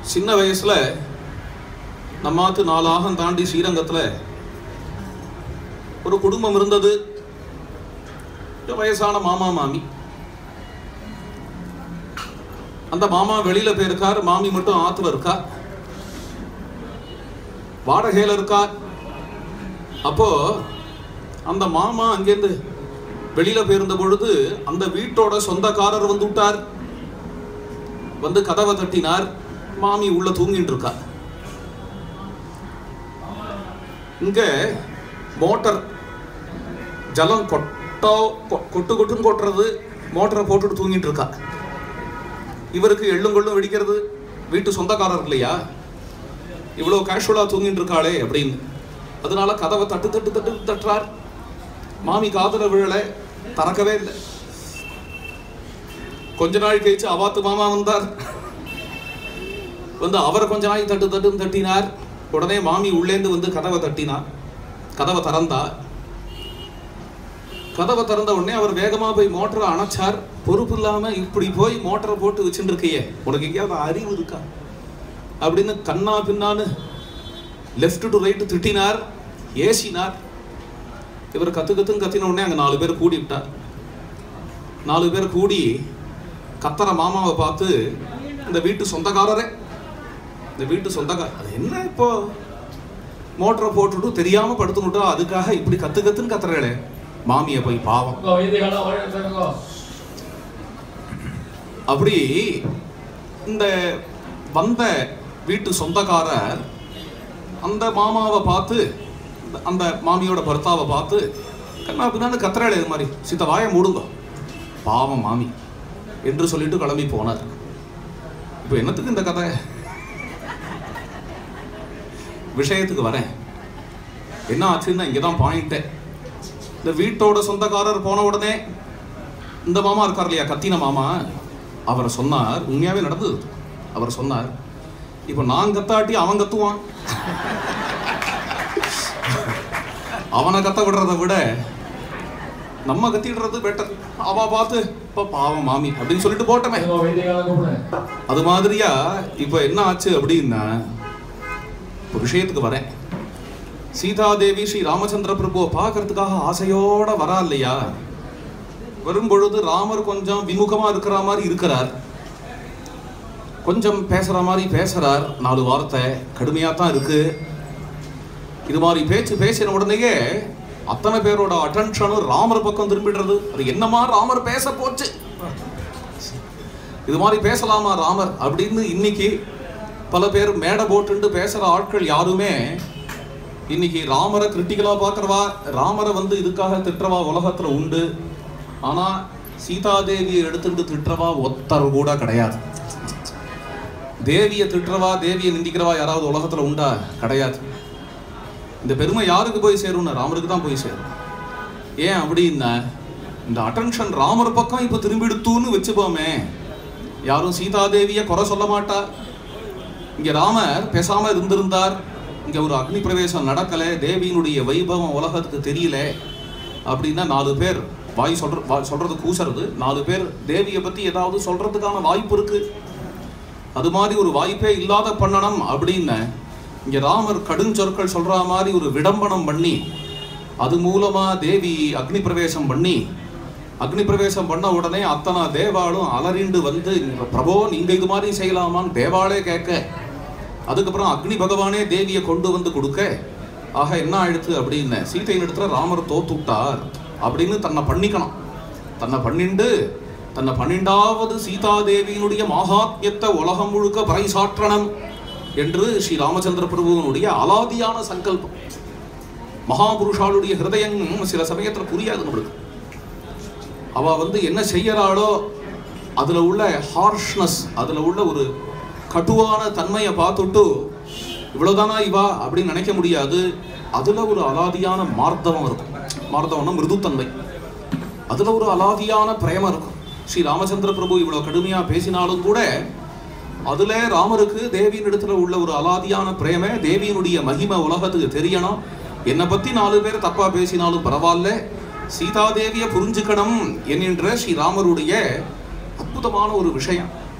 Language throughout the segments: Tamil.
சின்ன வயசுல நம்மாத்து நாலாகம் தாண்டி ஸ்ரீரங்கத்துல ஒரு குடும்பம் இருந்தது ஒரு வயசான மாமா மாமி அந்த மாமா வெளியில போயிருக்கார் மாமி மட்டும் ஆத்துல இருக்கா வாடகையில இருக்கா அப்போ அந்த மாமா அங்கேருந்து வெளியில போயிருந்த பொழுது அந்த வீட்டோட சொந்தக்காரர் வந்து விட்டார் வந்து கதவை தட்டினார் மாமி உள்ள தூங்கிட்டு இருக்கா இங்க மோட்டார் ஜலம் கொட்டோ கொ- கொட்டு கொட்டுன்னு கொட்டுறது மோட்டரை போட்டுட்டு தூங்கிட்டு இருக்கா இவருக்கு எள்ளும் கொள்ளும் வெடிக்கிறது வீட்டு சொந்தக்காரர் இல்லையா இவ்வளோ கேஷுவலா தூங்கிட்டு இருக்காளே அப்படின்னு அதனால கதவை தட்டு தட்டு தட்டு தட்டுறார் மாமி காதுல விழல திறக்கவே இல்லை கொஞ்ச நாள் கழிச்சு அவாத்து மாமா வந்தார் வந்து அவரை கொஞ்ச நாள் தட்டு தட்டுன்னு தட்டினார் உடனே மாமி உள்ளேந்து வந்து கதவை தட்டினார் கதவை திறந்தா கதவை திறந்த உடனே அவர் வேகமா போய் மோட்டரை அணைச்சார் பொறுப்பு இல்லாம இப்படி போய் மோட்டரை போட்டு வச்சுட்டு இருக்கையே உனக்கு எங்கேயாவது அறிவு இருக்கா அப்படின்னு கண்ணா பின்னான்னு லெஃப்ட் டு ரைட் திட்டினார் ஏசினார் இவர் கத்து கத்துன்னு கத்தின உடனே அங்க நாலு பேர் கூடி விட்டார் நாலு பேர் கூடி கத்தற மாமாவை பார்த்து இந்த வீட்டு சொந்தக்காரரே இந்த வீட்டு சொந்தக்கார அது என்ன இப்போ மோட்டரை போட்டுட்டு தெரியாம படுத்துனுட்டா அதுக்காக இப்படி கத்து கத்துன்னு கத்துறே மாமிய போய் பாவம் உங்க வைத்தியகாலம் வழி நடத்துங்க அப்படி இந்த வந்த வீட்டு சொந்தக்காரர் அந்த மாமாவை பார்த்து அந்த- அந்த மாமியோட பர்த்தாவை பார்த்து கண்ணா பின்னான்னு கத்துறாளே இது மாதிரி சித்த வாயை மூடுங்க பாவம் மாமி என்று சொல்லிட்டு கிளம்பி போனார் இப்போ என்னத்துக்கு இந்த கதை விஷயத்துக்கு வரேன் என்ன ஆச்சுன்னா இங்கே தான் பாயிண்ட்டு இந்த வீட்டோட சொந்தக்காரர் போன உடனே இந்த மாமா இருக்கார் இல்லையா கத்தின மாமா அவர் சொன்னார் உண்மையாவே நடந்தது அவர் சொன்னார் இப்போ நான் கத்தாட்டி அவன் கத்துவான் அவனை கத்த விடுறதை விட நம்ம கத்திடுறது பெட்டர் அவ பார்த்து இப்ப பாவம் மாமி அப்படின்னு சொல்லிட்டு போட்டமே உங்க வைத்தியகாலம் கூப்பிடுங்க அது மாதிரியா இப்போ என்ன ஆச்சு அப்படின்னா ஒரு விஷயத்துக்கு வரேன் சீதாதேவி ஸ்ரீ ராமச்சந்திர பிரபுவை பார்க்கறதுக்காக ஆசையோட வரா இல்லையா வரும் பொழுது ராமர் கொஞ்சம் விமுகமா இருக்கிற மாதிரி இருக்கிறார் கொஞ்சம் பேசுற மாதிரி பேசுறார் நாலு வார்த்தை கடுமையா தான் இருக்கு இது மாதிரி பேச்சு பேசின உடனேயே அத்தனை பேரோட அட்டென்ஷனும் ராமர் பக்கம் திரும்பிடுறது அது என்னமா ராமர் பேச போச்சு இது மாதிரி பேசலாமா ராமர் அப்படின்னு இன்னைக்கு பல பேர் மேடை போட்டுண்டு பேசுற ஆட்கள் யாருமே இன்னைக்கு ராமரை கிரிட்டிக்கலா பார்க்கறவா ராமரை வந்து இதுக்காக திட்டுறவா உலகத்துல உண்டு ஆனா சீதாதேவியை எடுத்துட்டு திட்டுறவா ஒத்தர் கூட கிடையாது தேவியை திட்டுறவா தேவியை நிந்திக்கிறவா யாராவது உலகத்துல உண்டா கிடையாது இந்த பெருமை யாருக்கு போய் சேரும்னா ராமருக்கு தான் போய் சேரும் ஏன் அப்படின்னா இந்த அட்டென்ஷன் ராமர் பக்கம் இப்போ திரும்பிடுத்துன்னு வச்சுப்போமே யாரும் சீதாதேவியை குறை சொல்ல மாட்டா இங்க ராமர் பேசாம இருந்திருந்தார் இங்க ஒரு அக்னி பிரவேசம் நடக்கல தேவியினுடைய வைபவம் உலகத்துக்கு தெரியல அப்படின்னா நாலு பேர் வாய் சொல்ற வா- சொல்றது கூசுறது நாலு பேர் தேவியை பத்தி ஏதாவது சொல்றதுக்கான வாய்ப்பு இருக்கு அது மாதிரி ஒரு வாய்ப்பே இல்லாத பண்ணணும் அப்படின்னு இங்க ராமர் கடுஞ்சொற்கள் சொல்ற மாதிரி ஒரு விடம்பனம் பண்ணி அது மூலமா தேவி அக்னி பிரவேசம் பண்ணி அக்னி பிரவேசம் பண்ண உடனே அத்தனை தேவாளும் அலறிண்டு வந்து பிரபோ நீங்க இது மாதிரி செய்யலாமான்னு தேவாளே கேட்க அதுக்கப்புறம் அக்னி பகவானே தேவியை கொண்டு வந்து கொடுக்க ஆக என்ன ஆயிடுத்து அப்படின்னு சீதையின் இடத்துல ராமர் தோத்துட்டார் அப்படின்னு தன்னை பண்ணிக்கணும் தன்னை பண்ணிண்டு தன்னை பன்னெண்டாவது சீதாதேவியினுடைய மகாத்மியத்தை உலகம் முழுக்க பறைசாற்றணும் என்று ஸ்ரீ ராமச்சந்திர பிரபுவனுடைய அலாதியான சங்கல்பம் மகாபுருஷாளுடைய ஹிருதயம் சில சமயத்துல புரியாது நம்மளுக்கு அவ வந்து என்ன செய்யறாளோ அதுல உள்ள ஹார்ஷ்னஸ் அதுல உள்ள ஒரு கட்டுவான தன்மையை பார்த்துட்டு இவ்வளவுதானா இவா அப்படின்னு நினைக்க முடியாது அதுல ஒரு அலாதியான மார்த்தவம் இருக்கும் மார்த்தவம்னா மிருதுத்தன்மை அதுல ஒரு அலாதியான பிரேமம் இருக்கும் ஸ்ரீ ராமச்சந்திர பிரபு இவ்வளவு கடுமையா பேசினாலும் கூட அதுல ராமருக்கு தேவியின் இடத்துல உள்ள ஒரு அலாதியான பிரேம தேவியினுடைய மகிமை உலகத்துக்கு தெரியணும் என்னை பத்தி நாலு பேர் தப்பா பேசினாலும் பரவாயில்ல சீதாதேவியை புரிஞ்சுக்கணும் என்கின்ற ஸ்ரீ ராமருடைய அற்புதமான ஒரு விஷயம்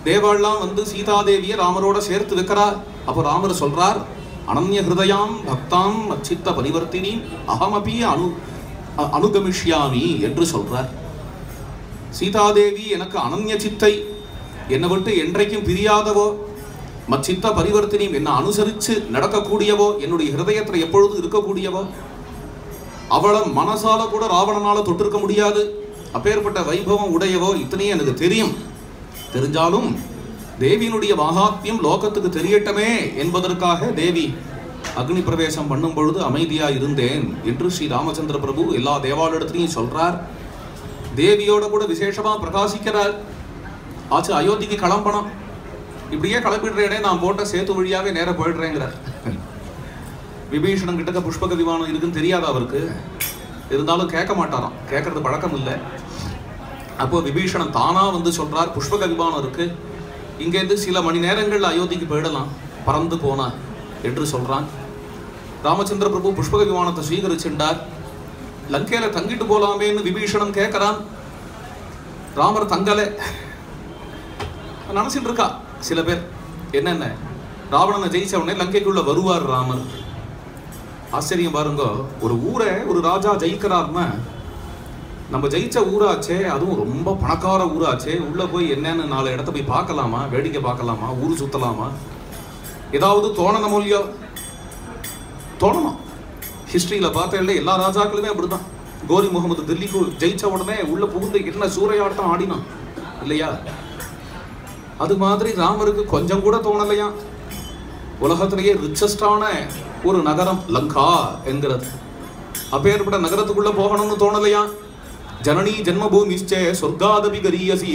தேவாள்லாம் வந்து சீதாதேவியை ராமரோட சேர்த்து வைக்கிறா அப்போ ராமர் சொல்றார் அனன்ய ஹிருதயாம் பக்தாம் அச்சித்த பரிவர்த்தினி அகமபி அனு அ- அனுகமிஷ்யாமி என்று சொல்றார் சீதாதேவி எனக்கு அனன்ய சித்தை என்னை விட்டு என்றைக்கும் பிரியாதவோ மச்சித்த பரிவர்த்தினி என்னை அனுசரித்து நடக்கக்கூடியவோ என்னுடைய ஹிருதயத்தில் எப்பொழுதும் இருக்கக்கூடியவோ அவளை மனசால கூட ராவணனால தொட்டிருக்க முடியாது அப்பேற்பட்ட வைபவம் உடையவோ இத்தனையும் எனக்கு தெரியும் தெரிஞ்சாலும் தேவியினுடைய மகாத்மியம் லோகத்துக்கு தெரியட்டமே என்பதற்காக தேவி அக்னி பிரவேசம் பண்ணும் பொழுது அமைதியா இருந்தேன் என்று ஸ்ரீ ராமச்சந்திர பிரபு எல்லா தேவாலயத்திலையும் சொல்றார் தேவியோட கூட விசேஷமா பிரகாசிக்கிறார் ஆச்சு அயோத்திக்கு கிளம்பணும் இப்படியே கிளம்பிடுறேனே நான் போட்ட சேத்து வழியாவே நேரா போயிடுறேங்கிறார் விபீஷணன் கிட்டக்க புஷ்பக விமானம் இருக்குன்னு தெரியாதா அவருக்கு இருந்தாலும் கேட்க மாட்டாராம் கேட்கறது பழக்கம் இல்லை அப்போ விபீஷணன் தானா வந்து சொல்றார் புஷ்பக விமானம் இருக்கு இங்கேருந்து சில மணி நேரங்கள்ல அயோத்திக்கு போயிடலாம் பறந்து போனா என்று சொல்றான் ராமச்சந்திர பிரபு புஷ்பக விமானத்தை ஸ்வீகரிச்சுண்டார் லங்கையில தங்கிட்டு போலாமேன்னு விபீஷணன் கேட்கறான் ராமர் தங்கலை நினைச்சிட்டு இருக்கா சில பேர் என்னென்ன ராவணனை ஜெயிச்ச உடனே லங்கைக்குள்ள வருவார் ராமர் ஆச்சரியம் பாருங்க ஒரு ஊரை ஒரு ராஜா ஜெயிக்கிறார்னா நம்ம ஜெயிச்ச ஊராச்சே அதுவும் ரொம்ப பணக்கார ஊராச்சே உள்ள போய் என்னன்னு நாலு இடத்த போய் பார்க்கலாமா வேடிக்கை பார்க்கலாமா ஊர் சுத்தலாமா ஏதாவது தோணணும் இல்லையோ தோணணும் ஹிஸ்டரியில பார்த்தேன் எல்லா ராஜாக்களுமே அப்படிதான் கோரி முகமது தில்லிக்கு ஜெயிச்ச உடனே உள்ள புகுந்து என்ன சூறையாட்டம் ஆடினான் இல்லையா அது மாதிரி ராமருக்கு கொஞ்சம் கூட தோணலையா உலகத்திலேயே ரிச்சஸ்டான ஒரு நகரம் லங்கா என்கிறது அப்பேற்பட்ட நகரத்துக்குள்ள போகணும்னு தோணலையா ஜனனி ஜென்மபூமிச்சே சொர்க்காதபி கரியசி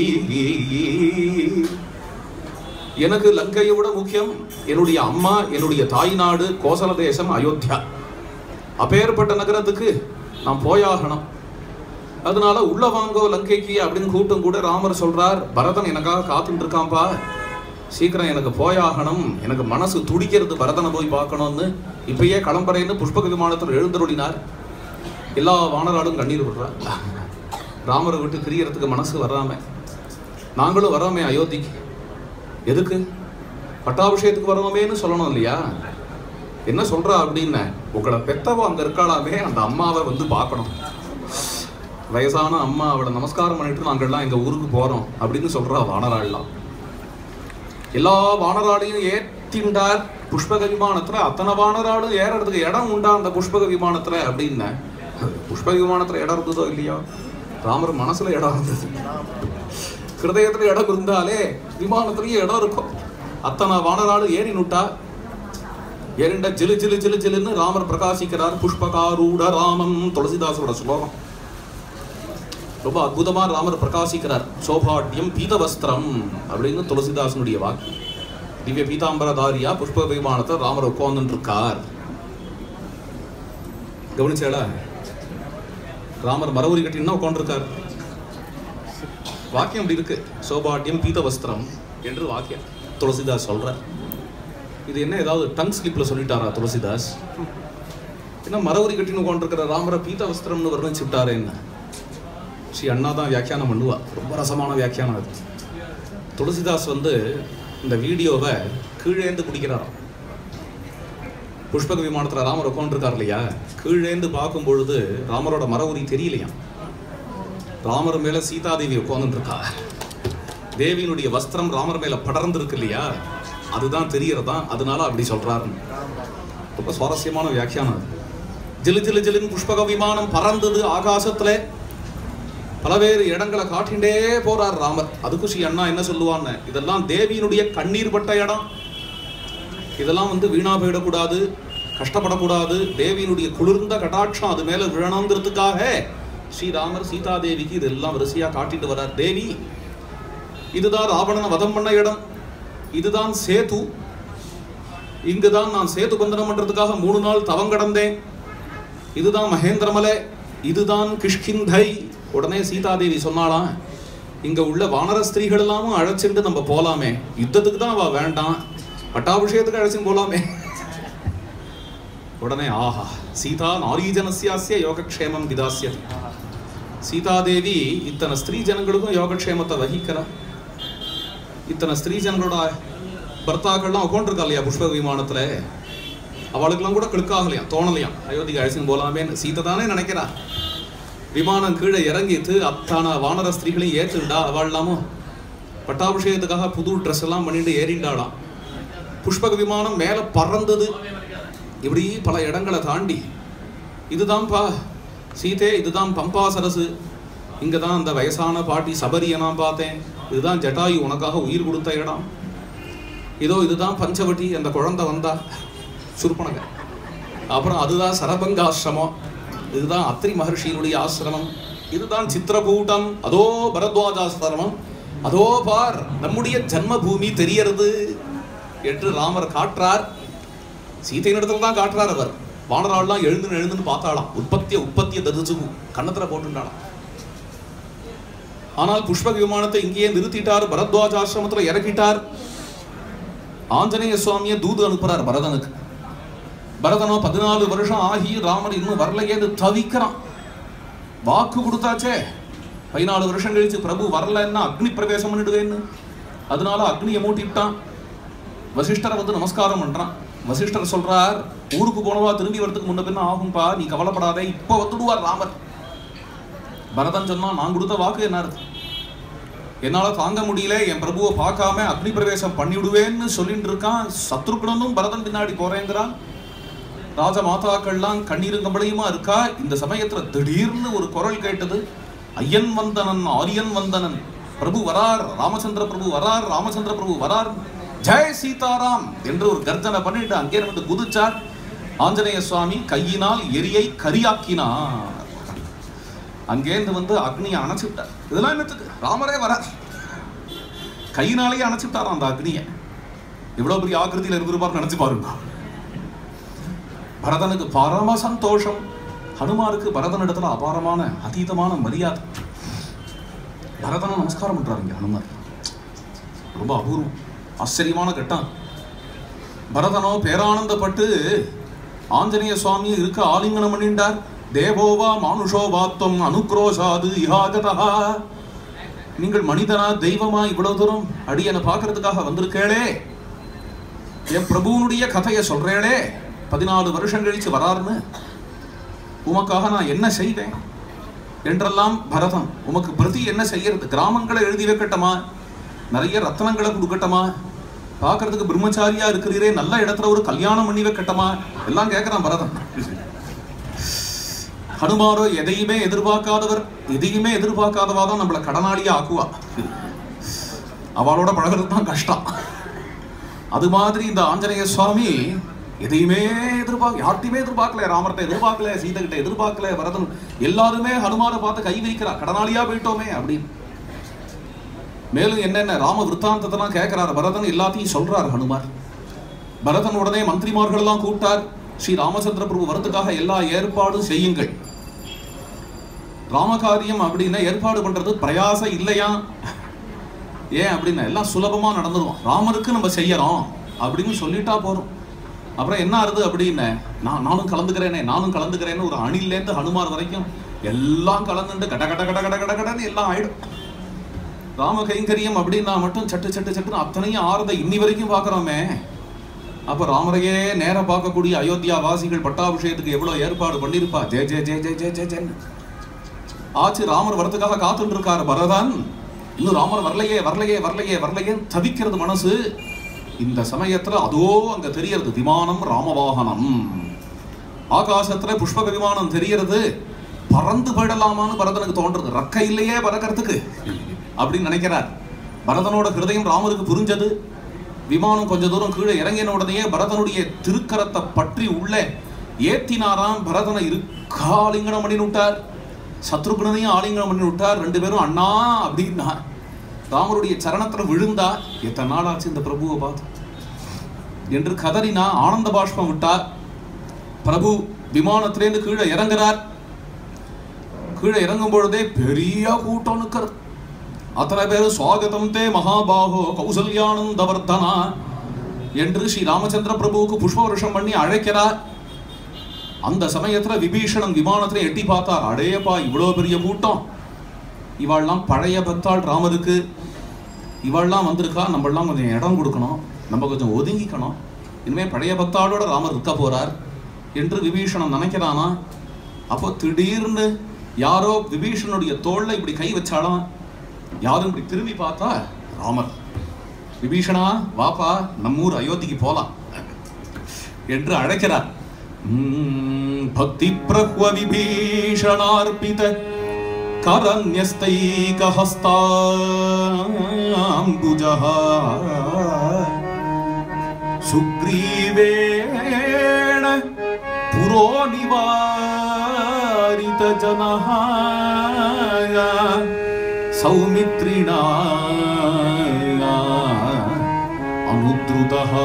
எனக்கு லங்கையை விட முக்கியம் என்னுடைய அம்மா என்னுடைய தாய் நாடு கோசல தேசம் அயோத்தியா அப்பேற்பட்ட நகரத்துக்கு நான் போயாகணும் அதனால உள்ள வாங்கோ லங்கைக்கு அப்படின்னு கூட்டம் கூட ராமர் சொல்றார் பரதன் எனக்காக காத்துட்டு இருக்கான்பா சீக்கிரம் எனக்கு போயாகணும் எனக்கு மனசு துடிக்கிறது பரதனை போய் பார்க்கணும்னு இப்பயே கிளம்புறேன்னு புஷ்பக விமானத்தில் எழுந்தருளினார் எல்லா வானராலும் கண்ணீர் விடுறார் ராமரை விட்டு பிரியறதுக்கு மனசு வராம நாங்களும் வரோமே அயோத்திக்கு எதுக்கு பட்டாபிஷேகத்துக்கு வரணுமேன்னு சொல்லணும் இல்லையா என்ன சொல்றா அப்படின்னு உங்களை பெத்தவோ அங்க இருக்காளாமே அந்த அம்மாவை வந்து பார்க்கணும் வயசான அம்மா அவளை நமஸ்காரம் பண்ணிட்டு நாங்கள்லாம் எங்க ஊருக்கு போறோம் அப்படின்னு சொல்றா வானராள்லாம் எல்லா வானராளையும் ஏற்றிண்டார் புஷ்பக விமானத்துல அத்தனை வானராளும் ஏறறதுக்கு இடம் உண்டா அந்த புஷ்பக விமானத்துல அப்படின்னு புஷ்பக விமானத்துல இடம் இருந்ததோ இல்லையோ ராமர் மனசுல இடம் இருந்தது ஹிருதயத்துல இடம் இருந்தாலே விமானத்துலயும் இடம் இருக்கும் அத்தனை வானராளும் ஏறி நுட்டா ஏறிண்ட ஜிலு ஜிலு ஜிலு ஜிலுன்னு ராமர் பிரகாசிக்கிறார் புஷ்பகாரூட ராமம் துளசிதாசோட ஸ்லோகம் ரொம்ப அற்புதமா ராமர் பிரகாசிக்கிறார் சோபாட்யம் பீதவஸ்திரம் அப்படின்னு துளசிதாசனுடைய வாக்கு திவ்ய பீதாம்பரதாரியா புஷ்ப விமானத்தை ராமர் உட்கார்ந்துட்டு இருக்கார் கவனிச்சாளா ராமர் மரவுரி கட்டினா உட்காந்துருக்கார் வாக்கியம் அப்படி இருக்கு சோபாட்யம் பீதவஸ்திரம் என்று வாக்கியம் துளசிதாஸ் சொல்றார் இது என்ன ஏதாவது டங் ஸ்லிப்ல சொல்லிட்டாரா துளசிதாஸ் என்ன மரவுரி கட்டின்னு உட்காந்துருக்கிற ராமரை பீதவஸ்திரம்னு வர்ணிச்சு விட்டாரே என்ன ஸ்ரீ அண்ணா தான் வியாக்கியானம் பண்ணுவா ரொம்ப ரசமான வியாக்கியானம் அது துளசிதாஸ் வந்து இந்த வீடியோவை கீழேந்து குடிக்கிறாராம் புஷ்பக விமானத்தில் ராமர் உட்காந்துருக்கார் இல்லையா கீழேந்து பார்க்கும் பொழுது ராமரோட மரவுரி தெரியலையாம் ராமர் மேல சீதாதேவி உட்கார்ந்துட்டு இருக்கா தேவியினுடைய வஸ்திரம் ராமர் மேல படர்ந்து இருக்கு இல்லையா அதுதான் தெரியறதா அதனால அப்படி சொல்றாருன்னு ரொம்ப சுவாரஸ்யமான வியாக்கியானம் அது ஜிலு ஜிலு ஜிலுன்னு புஷ்பக விமானம் பறந்தது ஆகாசத்துல பலவேறு இடங்களை காட்டிண்டே போறார் ராமர் அதுக்கு ஸ்ரீ அண்ணா என்ன சொல்லுவான்னு இதெல்லாம் தேவியினுடைய கண்ணீர் பட்ட இடம் இதெல்லாம் வந்து வீணா போயிடக்கூடாது கஷ்டப்படக்கூடாது தேவியினுடைய குளிர்ந்த கடாட்சம் அது மேல விழணுங்கிறதுக்காக ஸ்ரீராமர் சீதாதேவிக்கு இதெல்லாம் வரிசையா காட்டிட்டு வர்றார் தேவி இதுதான் ராவணனை வதம் பண்ண இடம் இதுதான் சேது இங்குதான் நான் சேது பந்தனம் பண்றதுக்காக மூணு நாள் தவம் கடந்தேன் இதுதான் மகேந்திரமலை இதுதான் கிஷ்கிந்தை உடனே சீதாதேவி சொன்னாலாம் இங்க உள்ள வானர ஸ்திரீகள் எல்லாமும் அழைச்சிட்டு நம்ம போலாமே யுத்தத்துக்கு தான் அவ வேண்டாம் பட்டாபிஷேகத்துக்கு அழைச்சின்னு போலாமே உடனே ஆஹா சீதா நாரீஜனசியாசிய யோகக்ஷேமம் விதாசியதி சீதாதேவி இத்தனை ஸ்திரீ ஜனங்களுக்கும் யோகக்ஷேமத்தை வகிக்கிறா இத்தனை ஸ்திரீ ஜனங்களோட பர்த்தாக்கள்லாம் உட்காந்துருக்கா இல்லையா புஷ்ப விமானத்துல அவளுக்கெல்லாம் கூட கிளிக் ஆகலையா தோணலையாம் அயோத்திக்கு அழைச்சின்னு போலாமேன்னு சீதை தானே நினைக்கிறா விமானம் கீழே இறங்கிட்டு அத்தான வானர ஸ்திரீகளையும் ஏற்றுண்டா அவள்லாமும் பட்டாபிஷேகத்துக்காக புது ட்ரெஸ் எல்லாம் பண்ணிட்டு ஏறிண்டாளாம் புஷ்பக விமானம் மேலே பறந்தது இப்படி பல இடங்களை தாண்டி இதுதான்ப்பா சீதே இதுதான் பம்பா சரசு இங்கே தான் அந்த வயசான பாட்டி சபரியை நான் பார்த்தேன் இதுதான் ஜட்டாயு உனக்காக உயிர் கொடுத்த இடம் இதோ இதுதான் பஞ்சவட்டி அந்த குழந்தை வந்தா சுருப்பனக அப்புறம் அதுதான் சரபங்காசிரமம் இதுதான் அத்ரி மகர்ஷியினுடைய ஆசிரமம் இதுதான் சித்திரகூட்டம் அதோ பரத்வாஜாசிரமம் அதோ பார் நம்முடைய ஜன்ம பூமி தெரியறது என்று ராமர் காட்டுறார் சீதையின் இடத்துல தான் காட்டுறார் அவர் வானராள்லாம் எழுந்து எழுந்துன்னு பார்த்தாளாம் உற்பத்திய உற்பத்திய தரிசு கண்ணத்துல போட்டுண்டாளாம் ஆனால் புஷ்பக விமானத்தை இங்கேயே நிறுத்திட்டார் பரத்வாஜ ஆசிரமத்துல இறக்கிட்டார் ஆஞ்சநேய சுவாமியை தூது அனுப்புறார் பரதனுக்கு பரதனோ பதினாலு வருஷம் ஆகி ராமர் இன்னும் வரலையேன்னு தவிக்கிறான் வாக்கு கொடுத்தாச்சே பதினாலு வருஷம் கழிச்சு பிரபு வரலன்னா அக்னி பிரவேசம் பண்ணிடுவேன்னு அதனால அக்னியை மூட்டிட்டான் வசிஷ்டரை வந்து நமஸ்காரம் பண்றான் வசிஷ்டர் சொல்றார் ஊருக்கு போனவா திரும்பி வரதுக்கு முன்ன பின்ன ஆகும்பா நீ கவலைப்படாதே இப்போ வந்துடுவார் ராமர் பரதன் சொன்னா நான் கொடுத்த வாக்கு என்ன இருக்கு என்னால தாங்க முடியல என் பிரபுவை பார்க்காம அக்னி பிரவேசம் பண்ணிவிடுவேன்னு சொல்லிட்டு இருக்கான் சத்ருகுணனும் பரதன் பின்னாடி போறேங்கிறான் ராஜ மாதாக்கள்லாம் கண்ணீரும் கம்பளையுமா இருக்கா இந்த சமயத்துல திடீர்னு ஒரு குரல் கேட்டது ஐயன் வந்தனன் ஆரியன் வந்தனன் பிரபு வரார் ராமச்சந்திர பிரபு வரார் ராமச்சந்திர பிரபு வரார் ஜெய் சீதாராம் என்று ஒரு கர்ஜனை பண்ணிட்டு அங்கே இருந்து குதிச்சார் ஆஞ்சநேய சுவாமி கையினால் எரியை கரியாக்கினார் அங்கேருந்து வந்து அக்னியை அணைச்சுட்டார் இதெல்லாம் என்னத்துக்கு ராமரே வரார் கையினாலேயே அணைச்சுட்டாராம் அந்த அக்னியை இவ்வளவு பெரிய ஆக்கிருதியில் இருந்திருப்பார் நினைச்சு பாருங்க பரதனுக்கு பரம சந்தோஷம் ஹனுமாருக்கு பரதன் இடத்துல அபாரமான அதீதமான மரியாதை பரதனை நமஸ்காரம் பண்றாருங்க ஹனுமார் ரொம்ப அபூர்வம் ஆச்சரியமான கட்டம் பரதனோ பேரானந்தப்பட்டு ஆஞ்சநேய சுவாமி இருக்க ஆலிங்கனம் பண்ணிண்டார் தேவோவா மானுஷோ வாத்தம் அனுக்ரோஷாது இஹாகதா நீங்கள் மனிதனா தெய்வமா இவ்வளவு தூரம் அடியனை பார்க்கறதுக்காக வந்திருக்கேளே என் பிரபுவனுடைய கதையை சொல்றேளே பதினாலு வருஷம் கழிச்சு வராருன்னு உமக்காக நான் என்ன செய்வேன் என்றெல்லாம் பரதன் உமக்கு பிரதி என்ன செய்யறது கிராமங்களை எழுதி வைக்கட்டமா நிறைய ரத்னங்களை கொடுக்கட்டமா பார்க்கறதுக்கு பிரம்மச்சாரியா இருக்கிறீரே நல்ல இடத்துல ஒரு கல்யாணம் பண்ணி வைக்கட்டமா எல்லாம் கேட்கிறான் பரதன் ஹனுமாரோ எதையுமே எதிர்பார்க்காதவர் எதையுமே எதிர்பார்க்காதவா தான் நம்மளை கடனாளியா ஆக்குவா அவளோட பழகிறது தான் கஷ்டம் அது மாதிரி இந்த ஆஞ்சநேய சுவாமி எதையுமே எதிர்பார்க்க யார்ட்டையுமே எதிர்பார்க்கல ராமர்கிட்ட எதிர்பார்க்கல சீதை கிட்ட எதிர்பார்க்கல பரதன் எல்லாருமே ஹனுமாரை பார்த்து கை வைக்கிறா கடனாளியா போயிட்டோமே அப்படின்னு மேலும் என்னென்ன ராம விற்த்தாந்தத்தெல்லாம் கேட்கிறார் பரதன் எல்லாத்தையும் சொல்றார் ஹனுமார் பரதன் உடனே மந்திரிமார்கள் எல்லாம் கூப்பிட்டார் ஸ்ரீ ராமச்சந்திர பிரபு வரதுக்காக எல்லா ஏற்பாடும் செய்யுங்கள் ராமகாரியம் அப்படின்னா ஏற்பாடு பண்றது பிரயாசம் இல்லையா ஏன் அப்படின்னா எல்லாம் சுலபமா நடந்துரும் ராமருக்கு நம்ம செய்யறோம் அப்படின்னு சொல்லிட்டா போறோம் அப்புறம் என்ன ஆறுது அப்படின்னு நான் நானும் கலந்துக்கிறேனே நானும் கலந்துக்கிறேன்னு ஒரு அணிலேருந்து ஹனுமார் வரைக்கும் எல்லாம் கலந்துட்டு கட கட கட கட கட கடன்னு எல்லாம் ஆயிடும் ராம கைங்கரியம் அப்படின்னா மட்டும் சட்டு சட்டு சட்டுன்னு அத்தனையும் ஆறுதை இன்னி வரைக்கும் பார்க்குறோமே அப்போ ராமரையே நேரா பார்க்கக்கூடிய அயோத்தியா வாசிகள் பட்டாபிஷேகத்துக்கு எவ்வளவு ஏற்பாடு பண்ணியிருப்பா ஜெய ஜெய ஜெய ஜெய ஜெய ஜெய ஜெயன்னு ஆச்சு ராமர் வரதுக்காக காத்துட்டு இருக்காரு பரதன் இன்னும் ராமர் வரலையே வரலையே வரலையே வரலையே தவிக்கிறது மனசு இந்த சமயத்துல அதோ அங்க தெரியறது விமானம் ராமவாகனம் ஆகாசத்துல புஷ்பக விமானம் தெரியறது பறந்து போயிடலாமான்னு பரதனுக்கு தோன்றது ரக்க இல்லையே பறக்கிறதுக்கு அப்படின்னு நினைக்கிறார் பரதனோட ஹிருதயம் ராமருக்கு புரிஞ்சது விமானம் கொஞ்ச தூரம் கீழே இறங்கின உடனே பரதனுடைய திருக்கரத்தை பற்றி உள்ளே ஏத்தினாராம் பரதனை இருக்காலிங்கனம் பண்ணி விட்டார் சத்ருகுணனையும் ஆலிங்கனம் பண்ணி விட்டார் ரெண்டு பேரும் அண்ணா அப்படின்னா ராமருடைய சரணத்துல விழுந்தா எத்தனை நாள் ஆச்சு இந்த பிரபுவை பார்த்து என்று கதறினா ஆனந்த பாஷ்பம் விட்டார் பிரபு விமானத்திலேருந்து கீழே இறங்குறார் கீழே இறங்கும் பொழுதே பெரிய கூட்டம் நிற்கிறது அத்தனை பேரும் சுவாகதம் தே மகாபாகோ கௌசல்யானந்தவர்தனா என்று ஸ்ரீ ராமச்சந்திர பிரபுவுக்கு புஷ்ப வருஷம் பண்ணி அழைக்கிறார் அந்த சமயத்துல விபீஷணன் விமானத்துல எட்டி பார்த்தார் அடேப்பா இவ்வளோ பெரிய கூட்டம் இவாள்லாம் பழைய பக்தாள் ராமருக்கு இவள்லாம் வந்திருக்கா நம்மளாம் கொஞ்சம் இடம் கொடுக்கணும் நம்ம கொஞ்சம் ஒதுங்கிக்கணும் இனிமே பழைய பக்தாளோட ராமர் இருக்க போறார் என்று விபீஷணன் நினைக்கிறானா அப்போ திடீர்னு யாரோ விபீஷனுடைய தோள்ல இப்படி கை வச்சாலாம் யாரும் இப்படி திரும்பி பார்த்தா ராமர் விபீஷணா வாப்பா நம்ம ஊர் அயோத்திக்கு போலாம் என்று அழைக்கிறார் உம், பக்தி பிரஹ்வ விபீஷணார்பித करन्यस्तैकहस्ताम्बुजः सुग्रीवेण पुरो निवारितजनः सौमित्रिणा अनुद्रुतः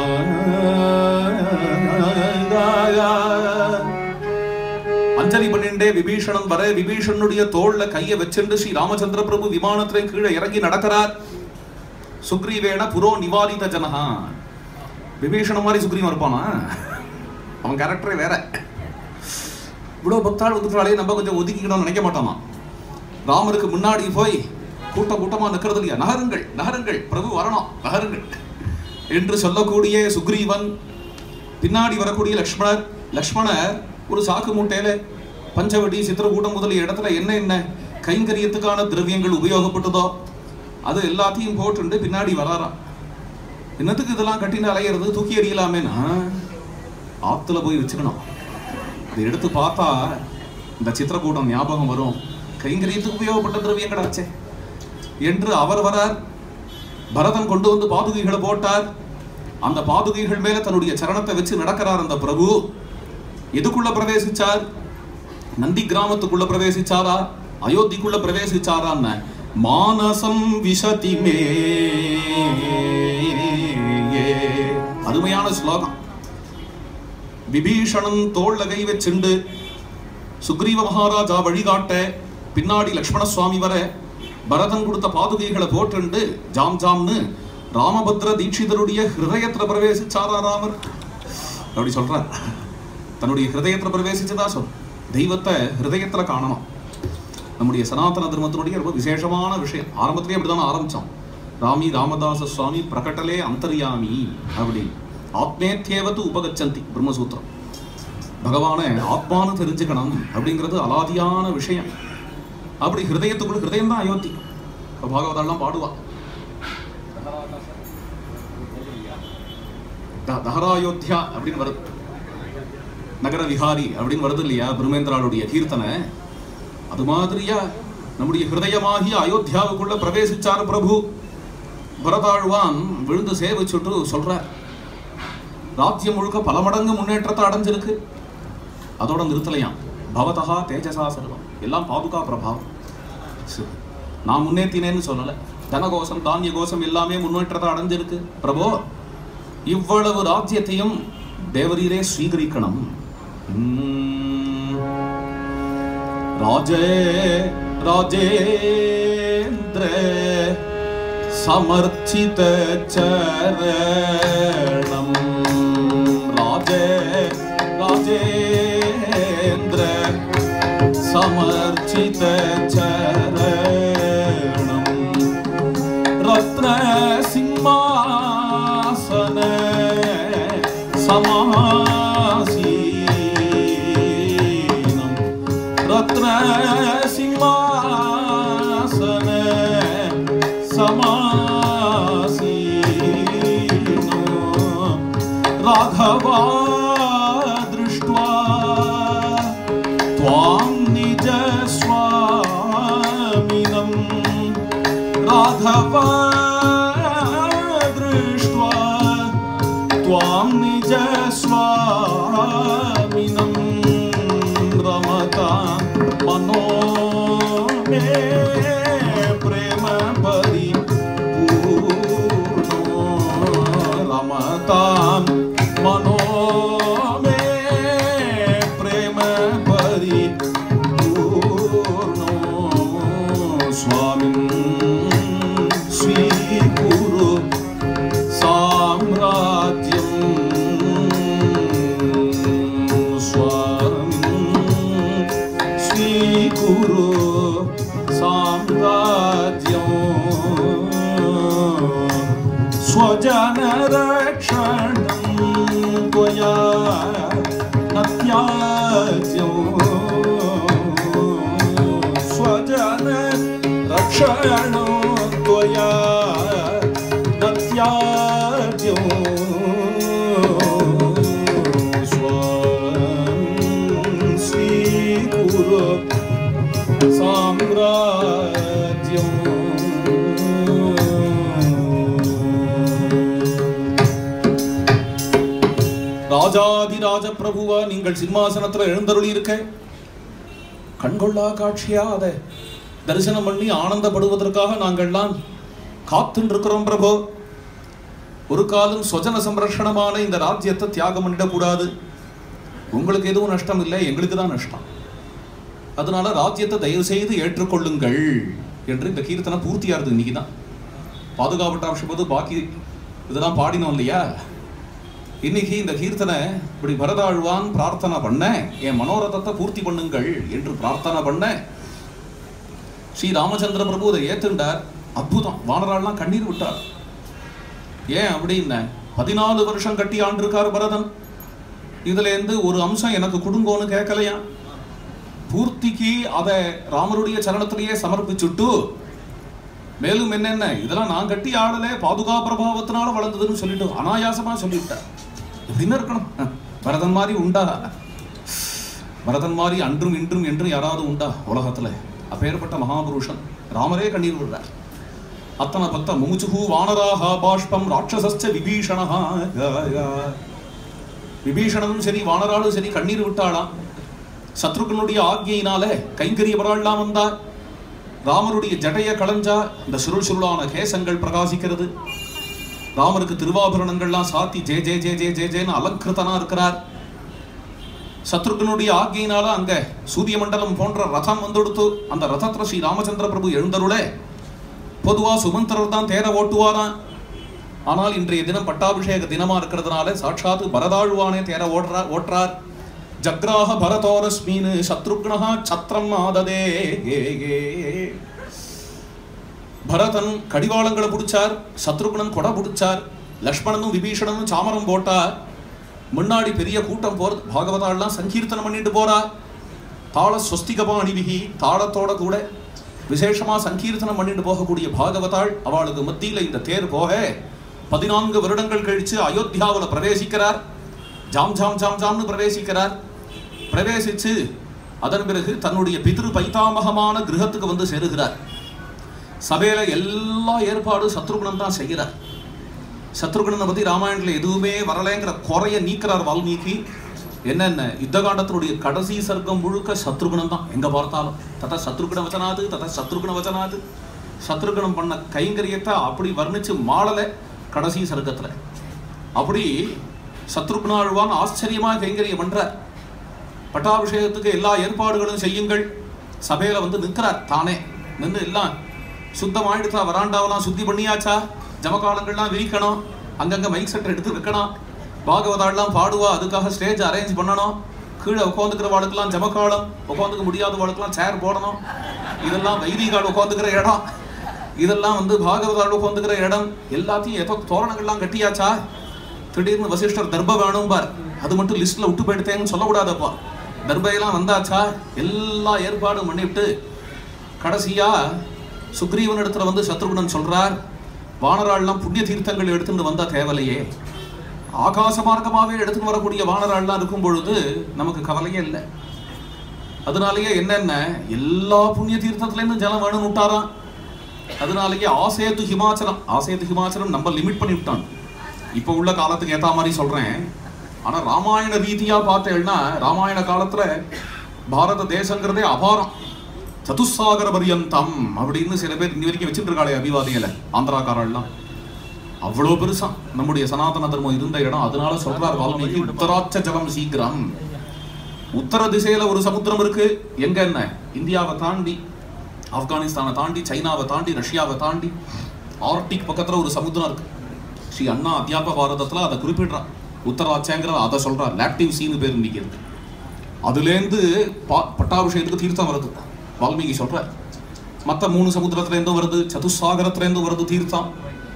அஞ்சலி பண்ணிண்டே விபீஷணன் வர விபீஷனுடைய தோள்ல கைய வச்சிருந்து ஸ்ரீ ராமச்சந்திர பிரபு விமானத்திலே கீழே இறங்கி நடக்கிறார் சுக்ரீவேன புரோ நிவாரித ஜனஹா விபீஷணன் மாதிரி சுக்ரீவன் இருப்பானா அவன் கேரக்டரே வேற இவ்வளவு பக்தாள் வந்துட்டாலே நம்ம கொஞ்சம் ஒதுக்கிக்கணும்னு நினைக்க மாட்டானா ராமருக்கு முன்னாடி போய் கூட்டம் கூட்டமா நிக்கிறது இல்லையா நகருங்கள் நகருங்கள் பிரபு வரணும் நகருங்கள் என்று சொல்லக்கூடிய சுக்ரீவன் பின்னாடி வரக்கூடிய லக்ஷ்மணர் லக்ஷ்மணர் ஒரு சாக்கு மூட்டையில பஞ்சவடி சித்திரகூடம் முதலிய இடத்துல என்ன என்ன கைங்கரியத்துக்கான திரவியங்கள் உபயோகப்பட்டதோ அது எல்லாத்தையும் போட்டுண்டு பின்னாடி வராராம் என்னத்துக்கு இதெல்லாம் கட்டின அலையிறது தூக்கி எறியலாமேனா ஆத்துல போய் வச்சுக்கணும் இதை எடுத்து பார்த்தா இந்த சித்திரக்கூடம் ஞாபகம் வரும் கைங்கரியத்துக்கு உபயோகப்பட்ட திரவியங்களாச்சே என்று அவர் வரார் பரதன் கொண்டு வந்து பாதுகைகளை போட்டார் அந்த பாதுகைகள் மேல தன்னுடைய சரணத்தை வச்சு நடக்கிறார் அந்த பிரபு எதுக்குள்ள பிரவேசிச்சார் நந்தி கிராமத்துக்குள்ள பிரவேசிச்சாரா அயோத்திக்குள்ள பிரவேசிச்சாரான்னு மானசம் விஷதி மே அருமையான ஸ்லோகம் விபீஷணன் தோல்ல கை வச்சுண்டு சுக்ரீவ மகாராஜா வழிகாட்ட பின்னாடி லக்ஷ்மண சுவாமி வர பரதன் கொடுத்த பாதுகைகளை போட்டுண்டு ஜாம் ஜாம்னு ராமபத்ர தீட்சிதருடைய ஹிருதயத்துல பிரவேசிச்சாரா ராமர் அப்படி சொல்றார் தன்னுடைய ஹிருதயத்துல பிரவேசிச்சதா சொல் தெய்வத்தை ஹிருதயத்துல காணணும் நம்முடைய சனாதன தர்மத்தினுடைய ரொம்ப விசேஷமான விஷயம் ஆரம்பத்திலே அப்படிதான் ஆரம்பிச்சோம் ராமி ராமதாச சுவாமி பிரகட்டலே அந்தர்யாமி அப்படி ஆத்மேத்தியவத்து உபகச்சந்தி பிரம்மசூத்திரம் பகவானை ஆத்மானு தெரிஞ்சுக்கணும் அப்படிங்கிறது அலாதியான விஷயம் அப்படி ஹிருதயத்துக்குள்ள ஹிருதயம் தான் அயோத்தி இப்போ பாகவதாலாம் பாடுவா த- தஹராயோத்தியா அப்படின்னு வருது நகர விஹாரி அப்படின்னு வருது இல்லையா பிரம்மேந்திராளுடைய கீர்த்தனை அது மாதிரியா நம்முடைய ஹிருதயமாகிய அயோத்தியாவுக்குள்ள பிரவேசிச்சார் பிரபு பரதாழ்வான் விழுந்து சேவிச்சுட்டு சொல்றார் ராஜ்யம் முழுக்க பல மடங்கு முன்னேற்றத்தை அடைஞ்சிருக்கு அதோட நிறுத்தலையாம் பவதா தேஜசா சர்வம் எல்லாம் பாதுகா பிரபாவம் சரி. நான் முன்னேற்றினேன்னு சொல்லல தனகோசம் தானிய கோஷம் எல்லாமே முன்னேற்றத்தை அடைஞ்சிருக்கு பிரபோ இவ்வளவு ராஜ்யத்தையும் தேவரீரே ஸ்வீகரிக்கணும் உம். ராஜே ராஜேந்திர समर्चित चरणं राजे राजेन्द्र समर्चित चरणं रत्नसिंहासन समासीनं रत्नसिंहासन समासीनो राघवा दृष्ट्वा त्वां निजस्वामिनं राघवा दृष्ट्वा त्वां निजस्वामिनं रमतां मनो मे प्रेम परिपूर्णो रमतां मनो मे प्रेम परिपूर्णो स्वामिन् स्वी स्वजनरक्षणं त्वया न त्याज्यो स्वजनरक्षणो त्वया न त्याज्यो स्वं स्वीकुरु சாம்ராஜ்யம் ராஜாதிராஜ பிரபுவா நீங்கள் சிம்மாசனத்துல எழுந்தருளி இருக்க கண்கொள்ளா காட்சியா அதை தரிசனம் பண்ணி ஆனந்தப்படுவதற்காக நாங்கள்லாம் காத்துன்னு இருக்கிறோம் பிரபு ஒரு காலம் சொஜன சம்ரட்சணமான இந்த ராஜ்யத்தை தியாகம் பண்ணிடக்கூடாது உங்களுக்கு எதுவும் நஷ்டம் இல்லை எங்களுக்கு தான் நஷ்டம் அதனால ராஜ்யத்தை தயவு செய்து ஏற்றுக்கொள்ளுங்கள் என்று இந்த கீர்த்தனை பூர்த்தியாருது இன்னைக்கு தான் பாதுகாப்பு போது பாக்கி இதெல்லாம் பாடினோம் இல்லையா இன்னைக்கு இந்த கீர்த்தனை இப்படி பரதாழ்வான் பிரார்த்தனை பண்ண என் மனோரதத்தை பூர்த்தி பண்ணுங்கள் என்று பிரார்த்தனை பண்ண ஸ்ரீ ராமச்சந்திர பிரபு இதை ஏத்துண்டார் அற்புதம் வானராள்லாம் கண்ணீர் விட்டார் ஏன் அப்படின்ன பதினாலு வருஷம் கட்டி ஆண்டிருக்கார் பரதன் இதுல இருந்து ஒரு அம்சம் எனக்கு கொடுங்கோன்னு கேட்கலையா பூர்த்திக்கு அதை ராமருடைய சரணத்திலேயே சமர்ப்பிச்சுட்டு மேலும் என்னென்ன இதெல்லாம் நான் கட்டி ஆடல பாதுகா பிரபாவத்தினால வளர்ந்ததுன்னு சொல்லிட்டு அனாயாசமா சொல்லிவிட்டார் எப்படின்னு இருக்கணும் பரதன் மாதிரி உண்டா பரதன் மாதிரி அன்றும் இன்றும் என்றும் யாராவது உண்டா உலகத்துல அப்பேற்பட்ட மகாபுருஷன் ராமரே கண்ணீர் விடுறார் அத்தனை பக்த முமுச்சுகு வானராக பாஷ்பம் ராட்சசஸ்ச விபீஷணஹா விபீஷணனும் சரி வானராலும் சரி கண்ணீர் விட்டாளாம் சத்ருகனுடைய ஆக்ஞையினால கைங்கரியவராள்லாம் வந்தார் ராமருடைய ஜடைய களைஞ்சா இந்த சுருள் சுருளான கேசங்கள் பிரகாசிக்கிறது ராமருக்கு திருவாபரணங்கள்லாம் சாத்தி ஜே ஜே ஜே ஜே ஜே ஜேன்னு அலங்கிருத்தனா இருக்கிறார் சத்ருகனுடைய ஆக்ஞையினால அங்க சூரிய மண்டலம் போன்ற ரதம் வந்துடுத்து அந்த ரதத்துல ஸ்ரீ ராமச்சந்திர பிரபு எழுந்தருளே பொதுவா சுமந்திரர் தான் தேர ஓட்டுவாராம் ஆனால் இன்றைய தினம் பட்டாபிஷேக தினமா இருக்கிறதுனால சாட்சாத் பரதாழ்வானே தேர ஓடுறார் ஓட்டுறார் ஜக்ராஹ பரதோரஸ்மீன் சத்ருக்னஹா சத்திரம் ஆததே பரதன் கடிவாளங்களை பிடிச்சார் சத்ருகுணன் கொடை பிடிச்சார் லக்ஷ்மணனும் விபீஷணனும் சாமரம் போட்டார் முன்னாடி பெரிய கூட்டம் போறது பாகவதாள்லாம் சங்கீர்த்தனம் பண்ணிட்டு போறா தாள ஸ்வஸ்திகமா அணிவிகி தாளத்தோட கூட விசேஷமா சங்கீர்த்தனம் பண்ணிட்டு போகக்கூடிய பாகவதாள் அவளுக்கு மத்தியில இந்த தேர் போக பதினான்கு வருடங்கள் கழிச்சு அயோத்தியாவுல பிரவேசிக்கிறார் ஜாம் ஜாம் ஜாம் ஜாம்னு பிரவேசிக்கிறார் பிரவேசிச்சு அதன் பிறகு தன்னுடைய பிதிரு பைத்தாமகமான கிரகத்துக்கு வந்து சேருகிறார் சபையில எல்லா ஏற்பாடும் சத்ருகுணன் தான் செய்கிறார் சத்ருகுணனை பத்தி ராமாயணத்துல எதுவுமே வரலைங்கிற குறைய நீக்கிறார் வால்மீகி என்னென்ன யுத்த காண்டத்தினுடைய கடைசி சர்க்கம் முழுக்க சத்ருகுணம் தான் எங்க பார்த்தாலும் தத சத்ருகுண வச்சனாது தத சத்ருகுண வச்சனாது சத்ருகுணம் பண்ண கைங்கரியத்தை அப்படி வர்ணிச்சு மாளல கடைசி சர்க்கத்துல அப்படி சத்ருகுணாழ்வான் ஆச்சரியமா கைங்கரியம் பண்றார் பட்டாபிஷேகத்துக்கு எல்லா ஏற்பாடுகளும் செய்யுங்கள் சபையில வந்து நிற்கிறார் தானே நின்று எல்லாம் சுத்தமாயிடுச்சா வராண்டாவெல்லாம் சுத்தி பண்ணியாச்சா ஜமகாலங்கள்லாம் விரிக்கணும் அங்கங்க மைக் செட்டர் எடுத்து வைக்கணும் பாகவதாள்லாம் பாடுவா அதுக்காக ஸ்டேஜ் அரேஞ்ச் பண்ணணும் கீழே உட்காந்துக்கிற வாளுக்கெல்லாம் ஜமக்காலம் உட்காந்துக்க முடியாத வாளுக்கெல்லாம் சேர் போடணும் இதெல்லாம் வைதிகால் உட்காந்துக்கிற இடம் இதெல்லாம் வந்து பாகவதாள் உட்காந்துக்கிற இடம் எல்லாத்தையும் எப்போ தோரணங்கள்லாம் கட்டியாச்சா திடீர்னு வசிஷ்டர் தர்ப வேணும் பார் அது மட்டும் லிஸ்ட்ல விட்டு போயிடுத்தேன்னு சொல்லக்கூடாதப்பா தர்பையெல்லாம் வந்தாச்சா எல்லா ஏற்பாடும் பண்ணிவிட்டு கடைசியா சுக்ரீவன் இடத்துல வந்து சத்ருகுணன் சொல்றார் வானராள்லாம் புண்ணிய தீர்த்தங்கள் எடுத்துட்டு வந்தா தேவலையே ஆகாச மார்க்கமாவே எடுத்துட்டு வரக்கூடிய வானராள்லாம் இருக்கும் பொழுது நமக்கு கவலையே இல்லை அதனாலேயே என்னென்ன எல்லா புண்ணிய தீர்த்தத்துலேருந்து ஜலம் வேணும்னு விட்டாராம் அதனாலேயே ஆசேது ஹிமாச்சலம் ஆசேது ஹிமாச்சலம் நம்ம லிமிட் பண்ணி விட்டான் இப்போ உள்ள காலத்துக்கு ஏத்த மாதிரி சொல்றேன் ஆனா ராமாயண ரீதியா பார்த்தேன்னா ராமாயண காலத்துல பாரத தேசங்கிறதே அபாரம் சதுசாகர பரியந்தம் அப்படின்னு சில பேர் இன்னி வரைக்கும் வச்சுட்டு இருக்காளே அபிவாதிகளை ஆந்திராக்காரெல்லாம் அவ்வளோ பெருசா நம்முடைய சனாதன தர்மம் இருந்த இடம் அதனால சொல்றார் வால்மீகி உத்தராட்ச ஜலம் சீக்கிரம் உத்தர திசையில ஒரு சமுத்திரம் இருக்கு எங்க என்ன இந்தியாவை தாண்டி ஆப்கானிஸ்தானை தாண்டி சைனாவை தாண்டி ரஷ்யாவை தாண்டி ஆர்டிக் பக்கத்துல ஒரு சமுத்திரம் இருக்கு ஸ்ரீ அண்ணா அத்தியாப பாரதத்துல அதை குறிப்பிடுறான் உத்தராட்சங்கிற அதை சொல்றார் லாக்டிவ் சீனு பேர் இன்னைக்கு இருக்கு அதுலேருந்து பா பட்டாபிஷேகத்துக்கு தீர்த்தம் வருது வால்மீகி சொல்றார் மற்ற மூணு சமுத்திரத்துல இருந்தும் வருது சதுசாகரத்துல இருந்தும் வருது தீர்த்தம்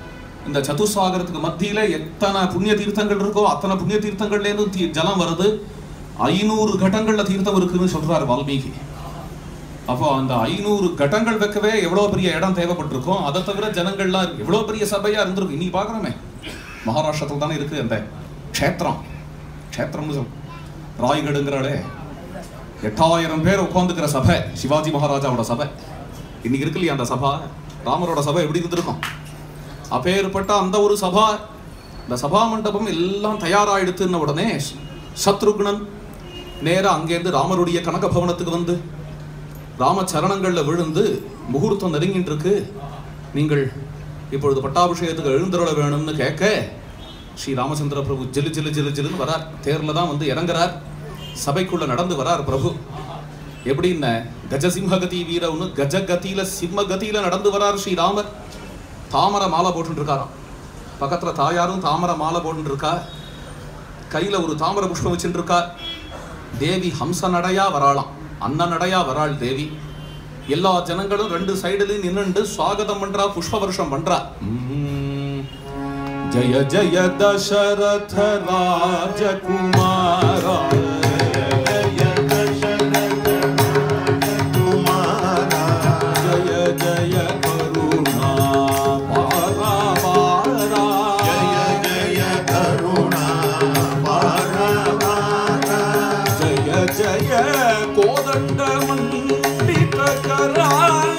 இந்த சதுசாகரத்துக்கு மத்தியில எத்தனை புண்ணிய தீர்த்தங்கள் இருக்கோ அத்தனை புண்ணிய தீர்த்தங்கள்ல இருந்து தீ- ஜலம் வருது ஐநூறு கடங்கள்ல தீர்த்தம் இருக்குன்னு சொல்றாரு வால்மீகி அப்போ அந்த ஐநூறு கட்டங்கள் வைக்கவே எவ்வளவு பெரிய இடம் தேவைப்பட்டிருக்கும் அதை தவிர ஜனங்கள்லாம் இருக்கு. எவ்வளவு பெரிய சபையா இருந்திருக்கும் இன்னைக்கு பார்க்கறோமே மகாராஷ்டிரத்துல தானே இருக்கு அந்த க்ஷேத்திரம் க்ஷேத்திரம்னு சொல் ராய்கடுங்கிறாளே எட்டாயிரம் பேர் உட்காந்துக்கிற சபை சிவாஜி மகாராஜாவோட சபை இன்னைக்கு இருக்கு இல்லையா அந்த சபா ராமரோட சபை எப்படி இருந்திருக்கும் அப்பேற்பட்ட அந்த ஒரு சபா இந்த சபா மண்டபம் எல்லாம் தயாராயிடுத்துன்ன உடனே சத்ருக்னன் நேரா அங்கேருந்து ராமருடைய கனக பவனத்துக்கு வந்து ராமச்சரணங்கள்ல விழுந்து முகூர்த்தம் நெருங்கிட்டு இருக்கு நீங்கள் இப்பொழுது பட்டாபிஷேகத்துக்கு எழுந்தருள வேணும்னு கேட்க ஸ்ரீ ராமச்சந்திர பிரபு ஜிலு ஜிலு ஜிலு ஜிலுன்னு வரார் தேர்ல தான் வந்து இறங்குறார் சபைக்குள்ள நடந்து வரார் பிரபு எப்படின்னு கஜசிம்ஹகதி வீரவுன்னு கஜகதியில சிம்மகதியில நடந்து வரார் ஸ்ரீராமர் தாமரை மாலை போட்டுட்டு இருக்காராம் பக்கத்துல தாயாரும் தாமரை மாலை போட்டுட்டு இருக்கா கையில ஒரு தாமரை புஷ்பம் வச்சுட்டு இருக்கா தேவி ஹம்ச நடையா வராளாம் அன்ன நடையா வராள் தேவி எல்லா ஜனங்களும் ரெண்டு சைடுலயும் நின்னுண்டு சுவாகதம் பண்றா புஷ்ப வருஷம் பண்றா உம். ஜய ஜய தசரத ராஜகுமாரா ஜய ஜய கருணா பாரா பாரா ஜய ஜய கோதண்ட மண்டித கரா